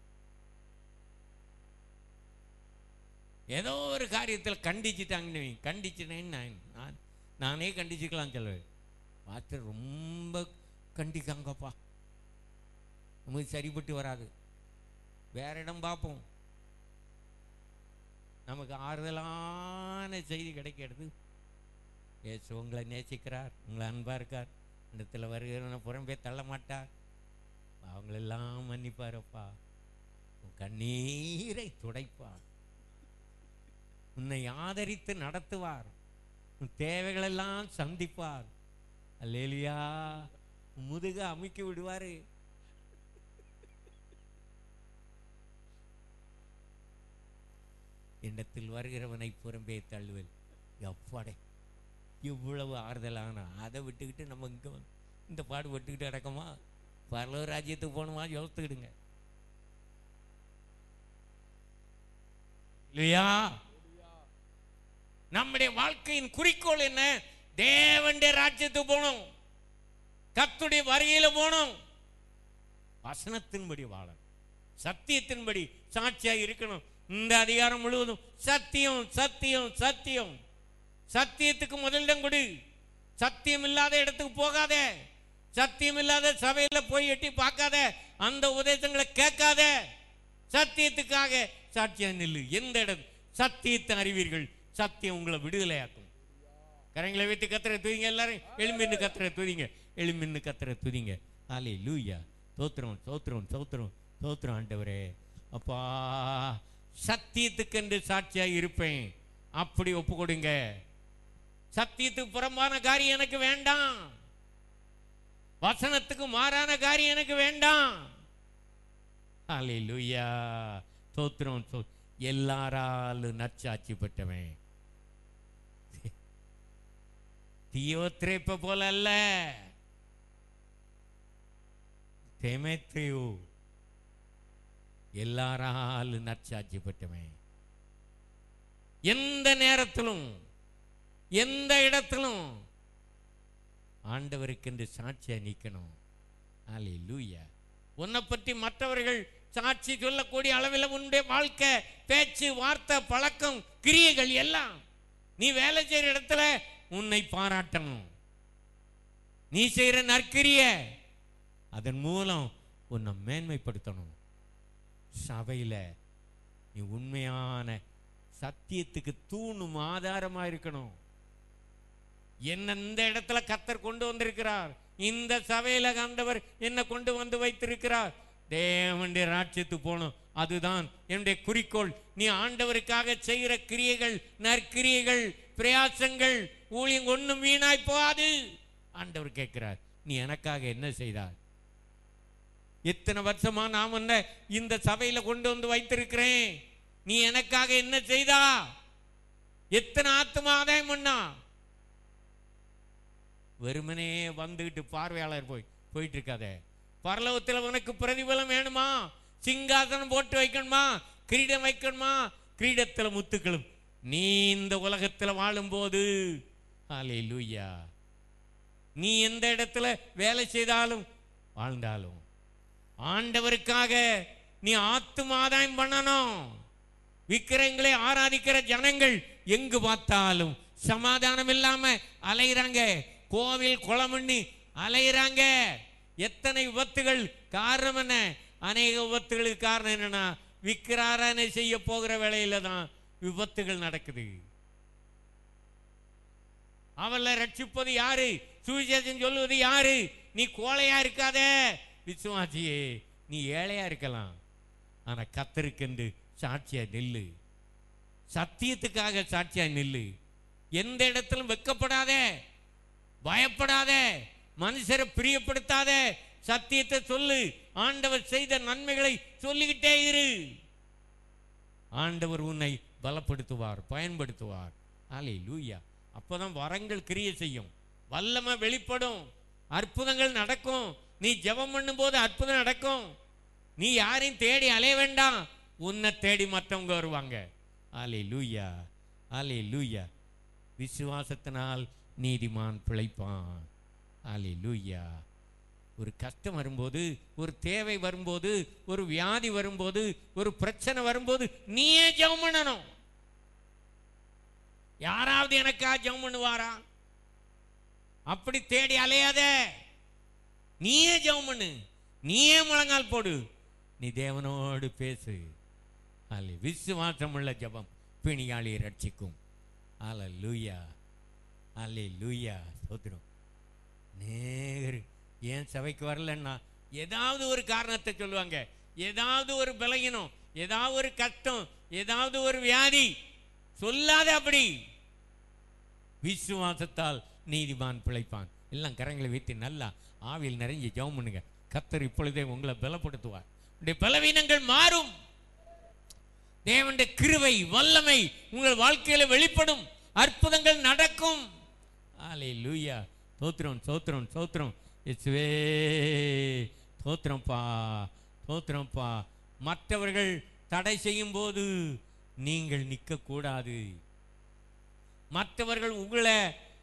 Speaker 1: ஏதோ ஒரு காரியத்தில் கண்டிச்சுட்டாங்கன்னு வை. கண்டிச்சிட்டேன்னு நான் நான் நானே கண்டிச்சுக்கலாம் சொல்லுவேன் பார்த்து ரொம்ப கண்டிக்காங்கப்பா நமக்கு சரிப்பட்டு வராது வேற இடம் பார்ப்போம் நமக்கு ஆறுதலான செய்தி கிடைக்கிறது ஏசு உங்களை நேசிக்கிறார் உங்களை அன்பா இருக்கார் இடத்துல வருகிறவனை புறம்பே தள்ள மாட்டார் அவங்களெல்லாம் மன்னிப்பாரப்பா உன் கண்ணீரை துடைப்பார் உன்னை ஆதரித்து நடத்துவார் உன் தேவைகளெல்லாம் சந்திப்பார் அல்லேலியா முதுக அமுக்கி விடுவாரு இடத்தில் வருகிறவனை புறம்பே தள்ளுவல் எப்பாடே இவ்வளவு ஆறுதலான அதை விட்டுக்கிட்டு நம்ம இங்கே வந்து இந்த பாடு விட்டுக்கிட்டு அடக்கமா பரலோ ராஜ்யத்துக்கு போகணுமா யோசித்துக்கிடுங்க இல்லையா நம்முடைய வாழ்க்கையின் குறிக்கோள் என்ன தேவனுடைய ராஜ்யத்துக்கு போகணும் கத்துடைய வருகையில போகணும் வசனத்தின்படி வாழணும் சத்தியத்தின்படி சாட்சியா இருக்கணும் இந்த அதிகாரம் முழுவதும் சத்தியம் சத்தியம் சத்தியம் சத்தியத்துக்கு முதலிடம் கொடு சத்தியம் இல்லாத இடத்துக்கு போகாத சத்தியம் இல்லாத சபையில போய் எட்டி பார்க்காத அந்த உபதேசங்களை கேட்காத சத்தியத்துக்காக சாட்சியா நில்லு எந்த இடம் சத்தியத்தை அறிவீர்கள் சத்தியம் உங்களை விடுதலையாக்கும் கரங்களை வைத்து கத்துற துதிங்க எல்லாரும் எலும்பின்னு கத்துற துதிங்க எலும்பின்னு கத்துற துதிங்க ஆலே லூயா தோத்திரம் தோத்திரம் தோத்திரம் தோத்திரம் ஆண்டவரே அப்பா சத்தியத்துக்கென்று சாட்சியா இருப்பேன் அப்படி ஒப்பு கொடுங்க சத்தியத்துக்கு புறம்பான காரியம் எனக்கு வேண்டாம் வசனத்துக்கு மாறான காரியம் எனக்கு வேண்டாம் அல்லேலூயா தோத்திரம் தோ எல்லாராலும் நற்சாட்சி பெற்றவன் தியோத்ரேப்ப போல அல்ல தெமேத்ரியு எல்லாராலும் நற்சாட்சி பெற்றவன் எந்த நேரத்திலும் எந்த இடத்திலும் ஆண்டவருக்கென்று சாட்சியா நிற்கணும் ஆலே லூயா உன்னை பற்றி மற்றவர்கள் சாட்சி சொல்லக்கூடிய அளவில் உன்னுடைய வாழ்க்கை பேச்சு வார்த்தை பழக்கம் கிரியைகள் எல்லாம் நீ வேலை செய்யற இடத்துல உன்னை பாராட்டணும் நீ செய்யற நற்கிரிய அதன் மூலம் உன்னை மேன்மைப்படுத்தணும் சபையில நீ உண்மையான சத்தியத்துக்கு தூணும் ஆதாரமா இருக்கணும் என்ன இந்த இடத்துல கத்தர் கொண்டு வந்திருக்கிறார் இந்த சபையில ஆண்டவர் என்ன கொண்டு வந்து வைத்திருக்கிறார் தேவனுடைய ராட்சியத்துக்கு போகணும் அதுதான் என்னுடைய குறிக்கோள் நீ ஆண்டவருக்காக செய்கிற கிரியைகள் நற்கிரியைகள் பிரயாசங்கள் ஊழியம் ஒண்ணும் வீணாய் போகாது ஆண்டவர் கேட்கிறார் நீ எனக்காக என்ன செய்தார் எத்தனை வருஷமா நான் உன்னை இந்த சபையில கொண்டு வந்து வைத்திருக்கிறேன் நீ எனக்காக என்ன செய்தா எத்தனை ஆத்மா ஆதாயம் பண்ணா வெறுமனே வந்துகிட்டு பார்வையாளர் போய் போயிட்டு இருக்காத பரலோகத்தில் உனக்கு பிரதிபலம் வேணுமா சிங்காசனம் போட்டு வைக்கணுமா கிரீடம் வைக்கணுமா கிரீடத்தில் முத்துக்களும் நீ இந்த உலகத்தில் வாழும்போது ஆலே லூயா நீ எந்த இடத்துல வேலை செய்தாலும் வாழ்ந்தாலும் ஆண்டவருக்காக நீ ஆத்தும ஆதாயம் பண்ணணும் விக்கிரங்களை ஆராதிக்கிற ஜனங்கள் எங்கு பார்த்தாலும் சமாதானம் இல்லாம அலையிறாங்க கோவில் குளமண்ணி அலையிறாங்க எத்தனை விபத்துகள் காரணம் என்ன அநேக விபத்துகளுக்கு காரணம் என்னன்னா விக்கிராராதனை செய்ய போகிற வேளையில தான் விபத்துகள் நடக்குது அவளை ரட்சிப்பது யாரு சுவிசேஷம் சொல்லுவது யாரு நீ கோழையா இருக்காத விசுவாசியே நீ ஏழையா இருக்கலாம் ஆனா கத்தருக்கென்று சாட்சியா நில்லு சத்தியத்துக்காக சாட்சியா நில்லு எந்த இடத்திலும் வெக்கப்படாதே பயப்படாதே மனுஷரை பிரியப்படுத்தாதே சத்தியத்தை சொல்லு ஆண்டவர் செய்த நன்மைகளை சொல்லிக்கிட்டே இரு ஆண்டவர் உன்னை பலப்படுத்துவார் பயன்படுத்துவார் ஆலே லூயா அப்பதான் வரங்கள் கிரிய செய்யும் வல்லமை வெளிப்படும் அற்புதங்கள் நடக்கும் நீ ஜெபம் பண்ணும்போது அற்புதம் நடக்கும் நீ யாரையும் தேடி அலைய வேண்டாம் உன்னை தேடி மற்றவங்க வருவாங்க ஆலே லூயா ஆலே லூயா விசுவாசத்தினால் நீதிமான் பிழைப்பான் ஆலே லூயா ஒரு கஷ்டம் வரும்போது ஒரு தேவை வரும்போது ஒரு வியாதி வரும்போது ஒரு பிரச்சனை வரும்போது நீயே ஜெபம் பண்ணணும் யாராவது எனக்கா ஜெபம் பண்ணுவாரா அப்படி தேடி அலையாதே நீயே ஜெபம் பண்ணு நீயே முழங்கால் போடு நீ தேவனோடு பேசு அல்ல விசுவாசம் உள்ள ஜெபம் பிணியாளியை ரட்சிக்கும் அல்ல லூயா அல்லே லூயா சோத்திரம் நேரு ஏன் சபைக்கு வரலன்னா ஏதாவது ஒரு காரணத்தை சொல்லுவாங்க ஏதாவது ஒரு பலகீனம் ஏதாவது ஒரு கஷ்டம் ஏதாவது ஒரு வியாதி சொல்லாத அப்படி விசுவாசத்தால் நீதிமான் பிழைப்பான் எல்லாம் கரங்களை வைத்து நல்லா ஆவியில் நிறைஞ்சு ஜெபம் பண்ணுங்க கத்தர் இப்பொழுதே உங்களை பலப்படுத்துவார் உங்களுடைய பலவீனங்கள் மாறும் தேவனுடைய கிருவை வல்லமை உங்கள் வாழ்க்கையில வெளிப்படும் அற்புதங்கள் நடக்கும் ஆலே லூயா தோத்திரம் சோத்திரம் சோத்திரம் இயேசுவே தோத்திரம்ப்பா தோத்திரம்ப்பா மற்றவர்கள் தடை செய்யும் போது நீங்கள் நிற்கக்கூடாது மற்றவர்கள் உங்களை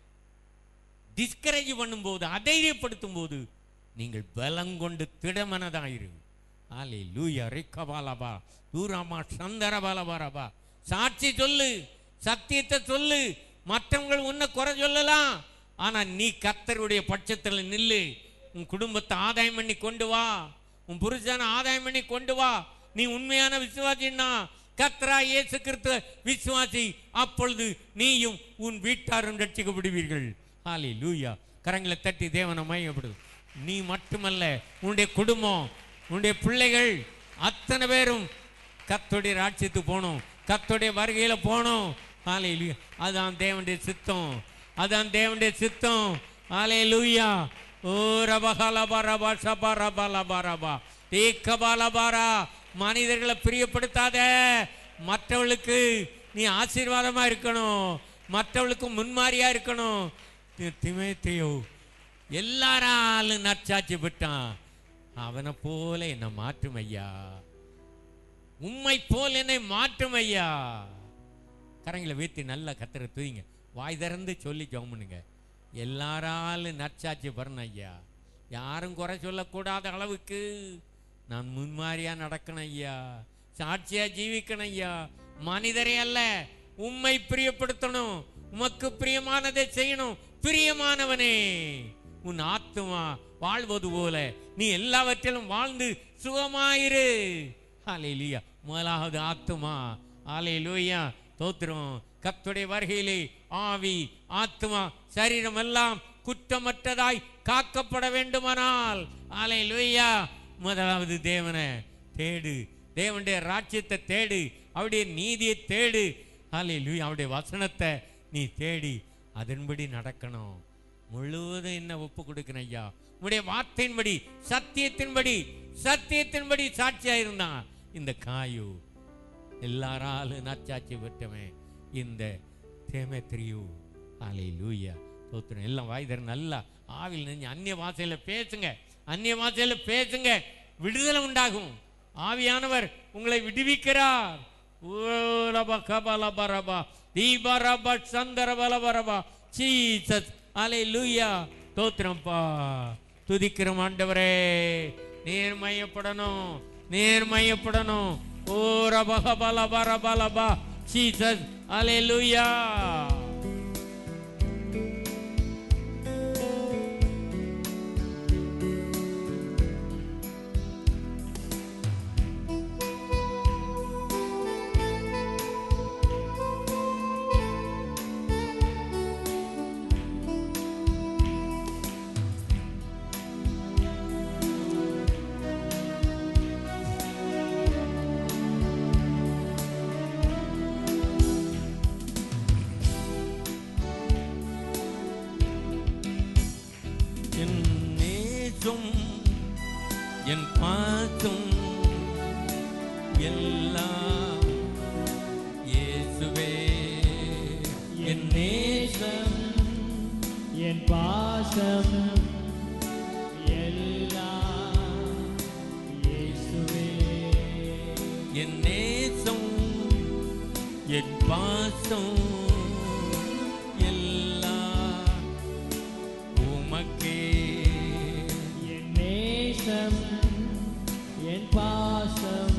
Speaker 1: டிஸ்கரேஜ் பண்ணும்போது அதைரியப்படுத்தும் போது நீங்கள் பலங்கொண்டு திடமனதாயிரு ஆலே லூயா ரிக்கபாலபா தூராமா சந்தரபாலபாரபா சாட்சி சொல்லு சத்தியத்தை சொல்லு மற்றவங்க உன்னை குறை சொல்லலாம் ஆனா நீ கத்தருடைய பட்சத்தில் நில்லு உன் குடும்பத்தை ஆதாயம் பண்ணி கொண்டு வா உன் புருஷனை ஆதாயம் பண்ணி கொண்டு வா நீ உண்மையான விசுவாசின்னா கத்ரா இயேசு கிறிஸ்து விசுவாசி அப்பொழுது நீயும் உன் வீட்டாரும் ரட்சிக்கப்படுவீர்கள் ஹாலே லூயா கரங்களை தட்டி தேவனை மையப்படு நீ மட்டுமல்ல உன்னுடைய குடும்பம் உன்னுடைய பிள்ளைகள் அத்தனை பேரும் கத்தோடைய ராட்சியத்துக்கு போகணும் கத்தோடைய வருகையில போகணும் ஹாலே லூயா அதான் தேவனுடைய சித்தம் அதான் தேவனுடைய சித்தம் ஹாலே லூயா ஓ ரபஹலபா ரபா ஷபா ரபா லபா ரபா தீக்கபாலபாரா மனிதர்களை பிரியப்படுத்தாத மற்றவளுக்கு நீ ஆசீர்வாதமா இருக்கணும் மற்றவளுக்கு முன்மாறியா இருக்கணும் தி- திமேத்தியோ எல்லாராலும் நற்சாட்சி விட்டான் அவனை போல என்னை மாற்றும் ஐயா உம்மை போல் என்னை மாற்றும் ஐயா கரங்களை வீத்தி நல்லா கத்துற தூயிங்க வாய் திறந்து சொல்லி ஜெபம் பண்ணுங்க எல்லாராலும் நற்சாட்சி வரணும் ஐயா யாரும் குறை சொல்லக்கூடாத அளவுக்கு நான் முன்மாறியா நடக்கணும் ஐயா சாட்சியா ஜீவிக்கணும் ஐயா மனிதரே அல்ல உம்மை பிரியப்படுத்தணும் உமக்கு பிரியமானதை செய்யணும் பிரியமானவனே உன் ஆத்துமா வாழ்வது போல நீ எல்லாவற்றிலும் வாழ்ந்து சுகமாயிரு ஹalleluya முதலாவது ஆத்துமா ஹalleluya தோத்திரம் கர்த்தருடைய வருகையிலே ஆவி ஆத்துமா சரீரம் எல்லாம் குற்றமற்றதாய் காக்கப்பட வேண்டுமானால் ஹalleluya முதலாவது தேவனை தேடு தேவனுடைய ராஜ்யத்தை தேடு அவருடைய நீதியை தேடு ஹalleluya அவருடைய வசனத்தை நீ தேடி அதன்படி நடக்கணும் முழுவதும் என்ன ஒப்பு கொடுக்கணும் ஐயா உடைய வார்த்தையின்படி சத்தியத்தின்படி சத்தியத்தின்படி சாட்சியா இருந்தான் இந்த காயு எல்லாராலும் நச்சாட்சி பெற்றவன் இந்த தேமத்திரியு ஆலை லூயா தோத்துறேன் எல்லாம் வாய் தர நல்லா ஆவில் நெஞ்சு அந்நிய வாசையில பேசுங்க அந்நிய வாசையில பேசுங்க விடுதலை உண்டாகும் ஆவியானவர் உங்களை விடுவிக்கிறார் ஓலப கபலபரபா தீபரப சந்தரபலபரபா ஜீசஸ் அலை லூயா தோத்திரம்ப்பா துதிக்கிறோம் ஆண்டவரே நேர்மையப்படணும் நேர்மையப்படணும் ஓ ரபக பல பர பலபா ஜீசஸ் அலை லூயா என் பாசம் எல்லாம் இயேசுவே என் நேசம்
Speaker 2: என் பாசம் எல்லாம் இயேசுவே
Speaker 1: என் நேசம் என் பாசம் எல்லாம் உமக்கே
Speaker 2: என் நேசம் என் பாசம்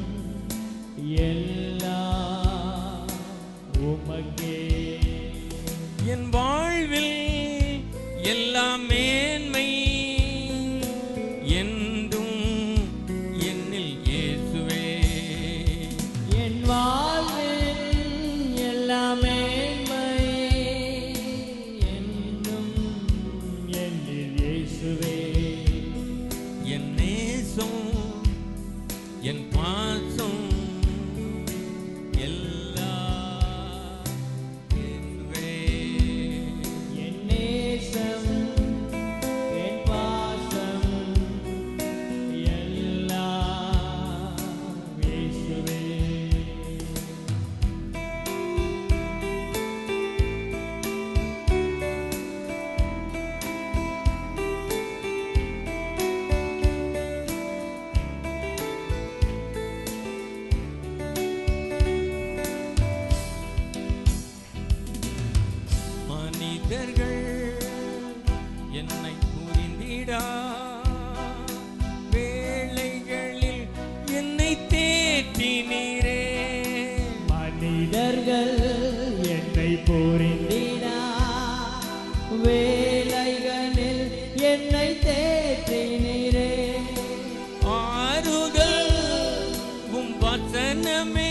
Speaker 2: எல்லாம் உமக்கே
Speaker 1: என் வாழ்வில் எல்லா மேன்மை என்றும் என்னில் இயேசுவே
Speaker 2: என் வாழ்வில் எல்லாமே என்றும் என்னில் இயேசுவே
Speaker 1: என் நேசம் என் பாசம் எல்லாம் இயேசுவே
Speaker 2: என் நேசம் என் பாசம் எல்லாம் இயேசுவே
Speaker 1: மனிதர்கள் என்னை புரிந்திடா வேளைகளில் என்னை தேற்றினீரே
Speaker 2: மனிதர்கள் என்னை புரிந்தினா வேலைகளில் என்னை தேற்றினீரே
Speaker 1: ஆறுதல் உம் வசனமே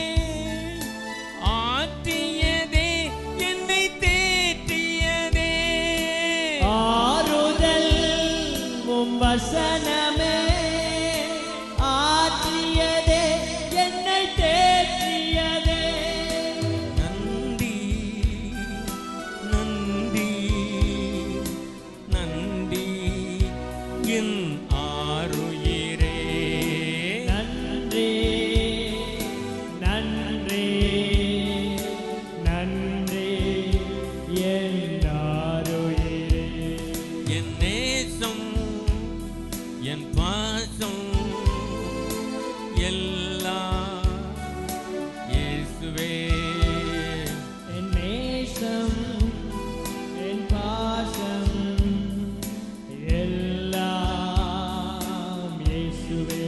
Speaker 1: ஆற்றியதே என்னை தேற்றியதே
Speaker 2: ஆறுதல் உம் வசனமே ஆற்றியதே என்னை தேற்றியதே
Speaker 1: நன்றி நன்றி நன்றி என் ஆருயிரே
Speaker 2: நன்றி நன்றி நன்றி எல்லாருயிரே
Speaker 1: என் நேசம் என் பாசம் எல்லாம் இயேசுவே
Speaker 2: என் நேசம் என் பாசம் எல்லாம் இயேசுவே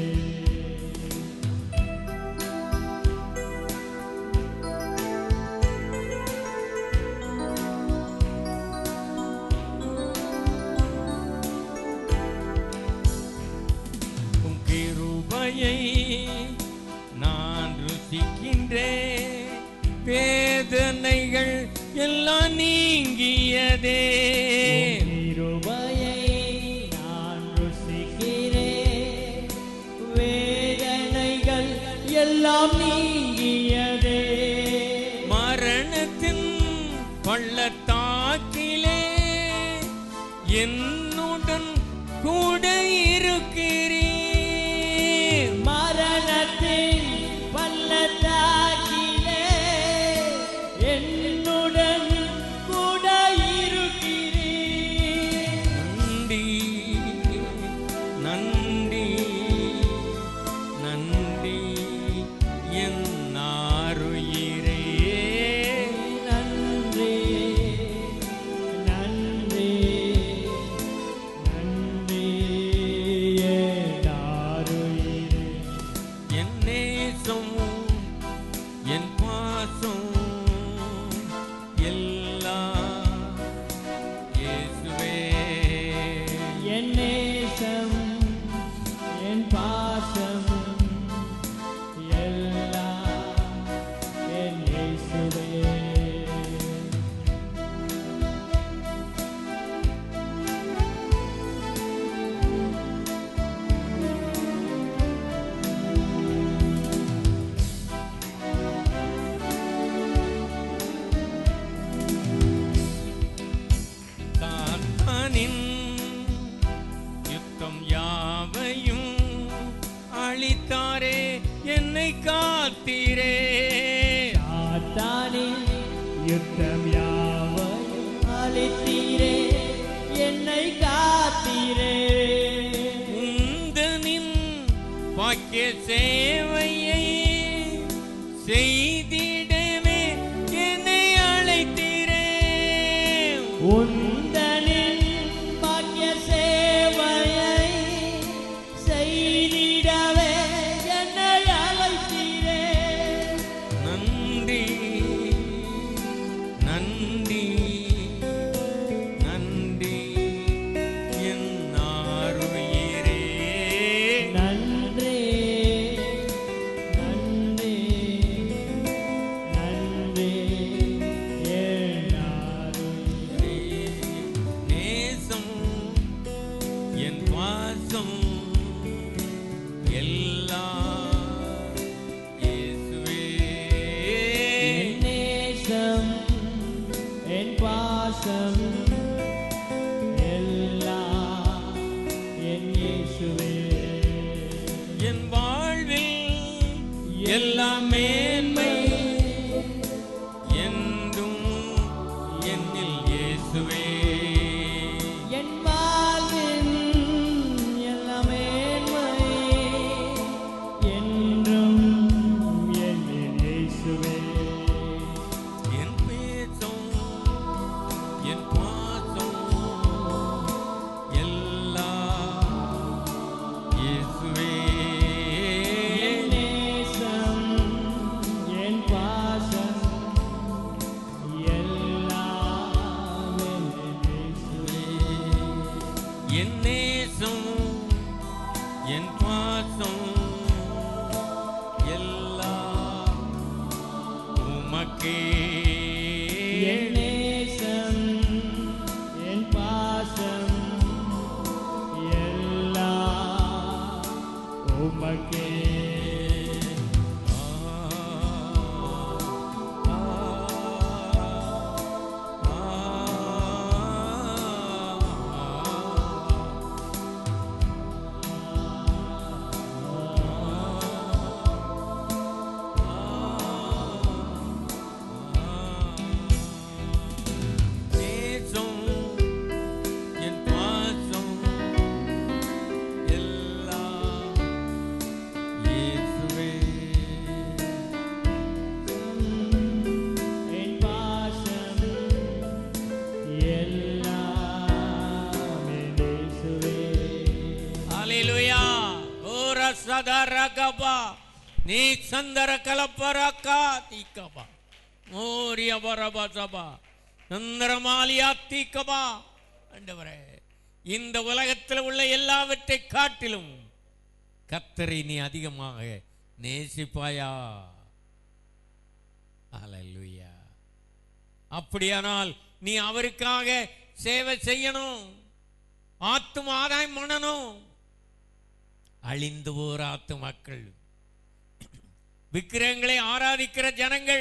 Speaker 1: உம் கிருபையை நான் ருசிக்கின்றேன் வேதனைகள் எல்லாம் நீங்கியதே
Speaker 2: கிருபையை நான் ருசிக்கிறேன் வேதனைகள் எல்லாம் நீங்கியதே
Speaker 1: மரணத்தின் பள்ளத்தாக்கிலே என்னுடன் கூட இருக்கிறீர்
Speaker 2: மரணத்தின் பள்ளத்தாக்கிலே என்னுடன் கூட இருக்கிறீர்
Speaker 1: நன்றி நன்றி நன்றி என் ஆருயிரே
Speaker 2: நன்றி நன்றி நன்றி ஏதாருயிரே
Speaker 1: என் நேசம் என் பாசம்
Speaker 2: யுத்தம் யாவையும் அளித்தீரே என்னை காத்தீரே
Speaker 1: உந்தனின் வாக்கிய சேவையை செய்திடவே என்னை அழைத்தீரே
Speaker 2: உந்தனின் பாக்கிய சேவையை செய்திடவே என்னை அழைத்தீரே
Speaker 1: நன்றி நன்றி நன்றி என் ஆருயிரே
Speaker 2: நன்றி நன்றி நன்றி ஏனாருயிரே.
Speaker 1: நேசம் என் பாசம் எல்லாம் இயேசுவே
Speaker 2: என் நேசம் என் பாசம் எல்லாம் என் இயேசுவே
Speaker 1: என் வாழ்வில் எல்லாம் மேன்மை என்றும் என்னில் இயேசுவே
Speaker 2: என் வாழ்வின் எல்லாம் மேன்மை என்றும் என்னில் இயேசுவே
Speaker 1: என் பேசும் என் பாசம் எல்லாம் இயேசுவே
Speaker 2: என் நேசம் என் பாசம் எல்லாம் என்னில் இயேசுவே
Speaker 1: என் நேசம் என் பாசம் எல்லாம் உமக்கே
Speaker 2: என் நேசம் என் பாசம் எல்லாம் உமக்கே
Speaker 1: நேசம் என் பாசம் எல்லாம் இயேசுவே
Speaker 2: என் பாசம் எல்லாம் என் இயேசுவே
Speaker 1: ஹalleluya ஓர சதரகபா நீ சந்தர கலப்பரக்கா தீக்கபா மோரிய பரபசபா சந்திரமாலியா தீக்கபா ஆண்டவரே இந்த உலகத்தில் உள்ள எல்லாவற்றை காட்டிலும் கத்தரை நீ அதிகமாக நேசிப்பாயா ஹalleluya அப்படியானால் நீ அவருக்காக சேவை செய்யணும் ஆத்தும ஆதாயம் பண்ணணும் அழிந்து போற ஆத்துமாக்கள் விக்கிரகங்களை ஆராதிக்கிற ஜனங்கள்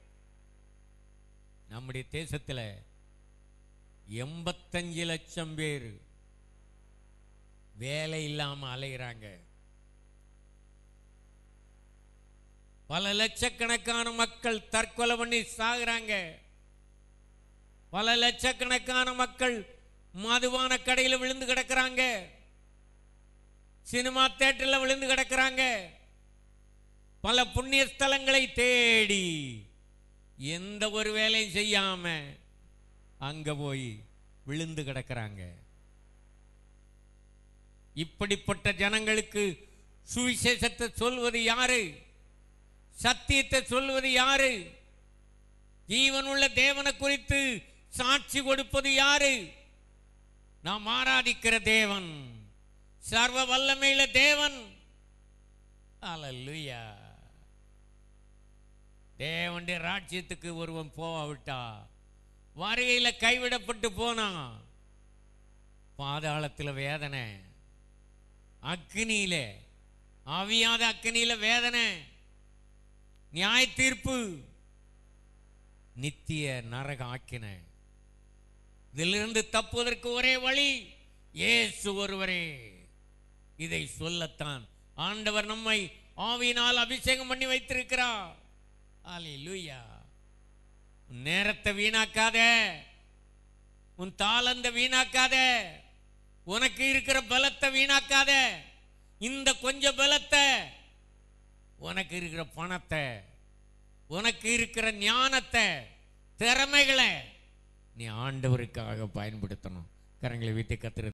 Speaker 1: நம்முடைய தேசத்துல எண்பத்தஞ்சு லட்சம் பேர் வேலை இல்லாம அலைகிறாங்க பல லட்சக்கணக்கான மக்கள் தற்கொலை பண்ணி சாகுறாங்க பல லட்சக்கணக்கான மக்கள் மதுபான கடையில் விழுந்து கிடக்குறாங்க சினிமா தேட்டரில் விழுந்து கிடக்குறாங்க பல புண்ணிய ஸ்தலங்களை தேடி எந்த ஒரு வேலையும் செய்யாம அங்க போய் விழுந்து கிடக்குறாங்க இப்படிப்பட்ட ஜனங்களுக்கு சுவிசேஷத்தை சொல்வது யாரு சத்தியத்தை சொல்வது யாரு ஜீவனுள்ள தேவனை குறித்து சாட்சி கொடுப்பது யாரு நாம் ஆராதிக்கிற தேவன் சர்வ வல்லமையில தேவன் அல்லேலூயா தேவனுடைய ராஜ்யத்துக்கு ஒருவன் போவாவிட்டா வருகையில கைவிடப்பட்டு போனான் பாதாளத்தில் வேதனை அக்னியில அவியாத அக்னியில வேதனை நியாய தீர்ப்பு நித்திய நரக ஆக்கின இதிலிருந்து தப்புவதற்கு ஒரே வழி இயேசு ஒருவரே இதை சொல்லத்தான் ஆண்டவர் நம்மை ஆவியினால் அபிஷேகம் பண்ணி வைத்திருக்கிறார் அல்லேலூயா உன் நேரத்தை வீணாக்காத உன் தாளந்த வீணாக்காத உனக்கு இருக்கிற பலத்தை வீணாக்காத இந்த கொஞ்ச பலத்தை உனக்கு இருக்கிற பணத்தை உனக்கு இருக்கிற ஞானத்தை திறமைகளை நீ ஆண்டவருக்காக பயன்படுத்தணும் கரங்களை வீட்டை கத்துற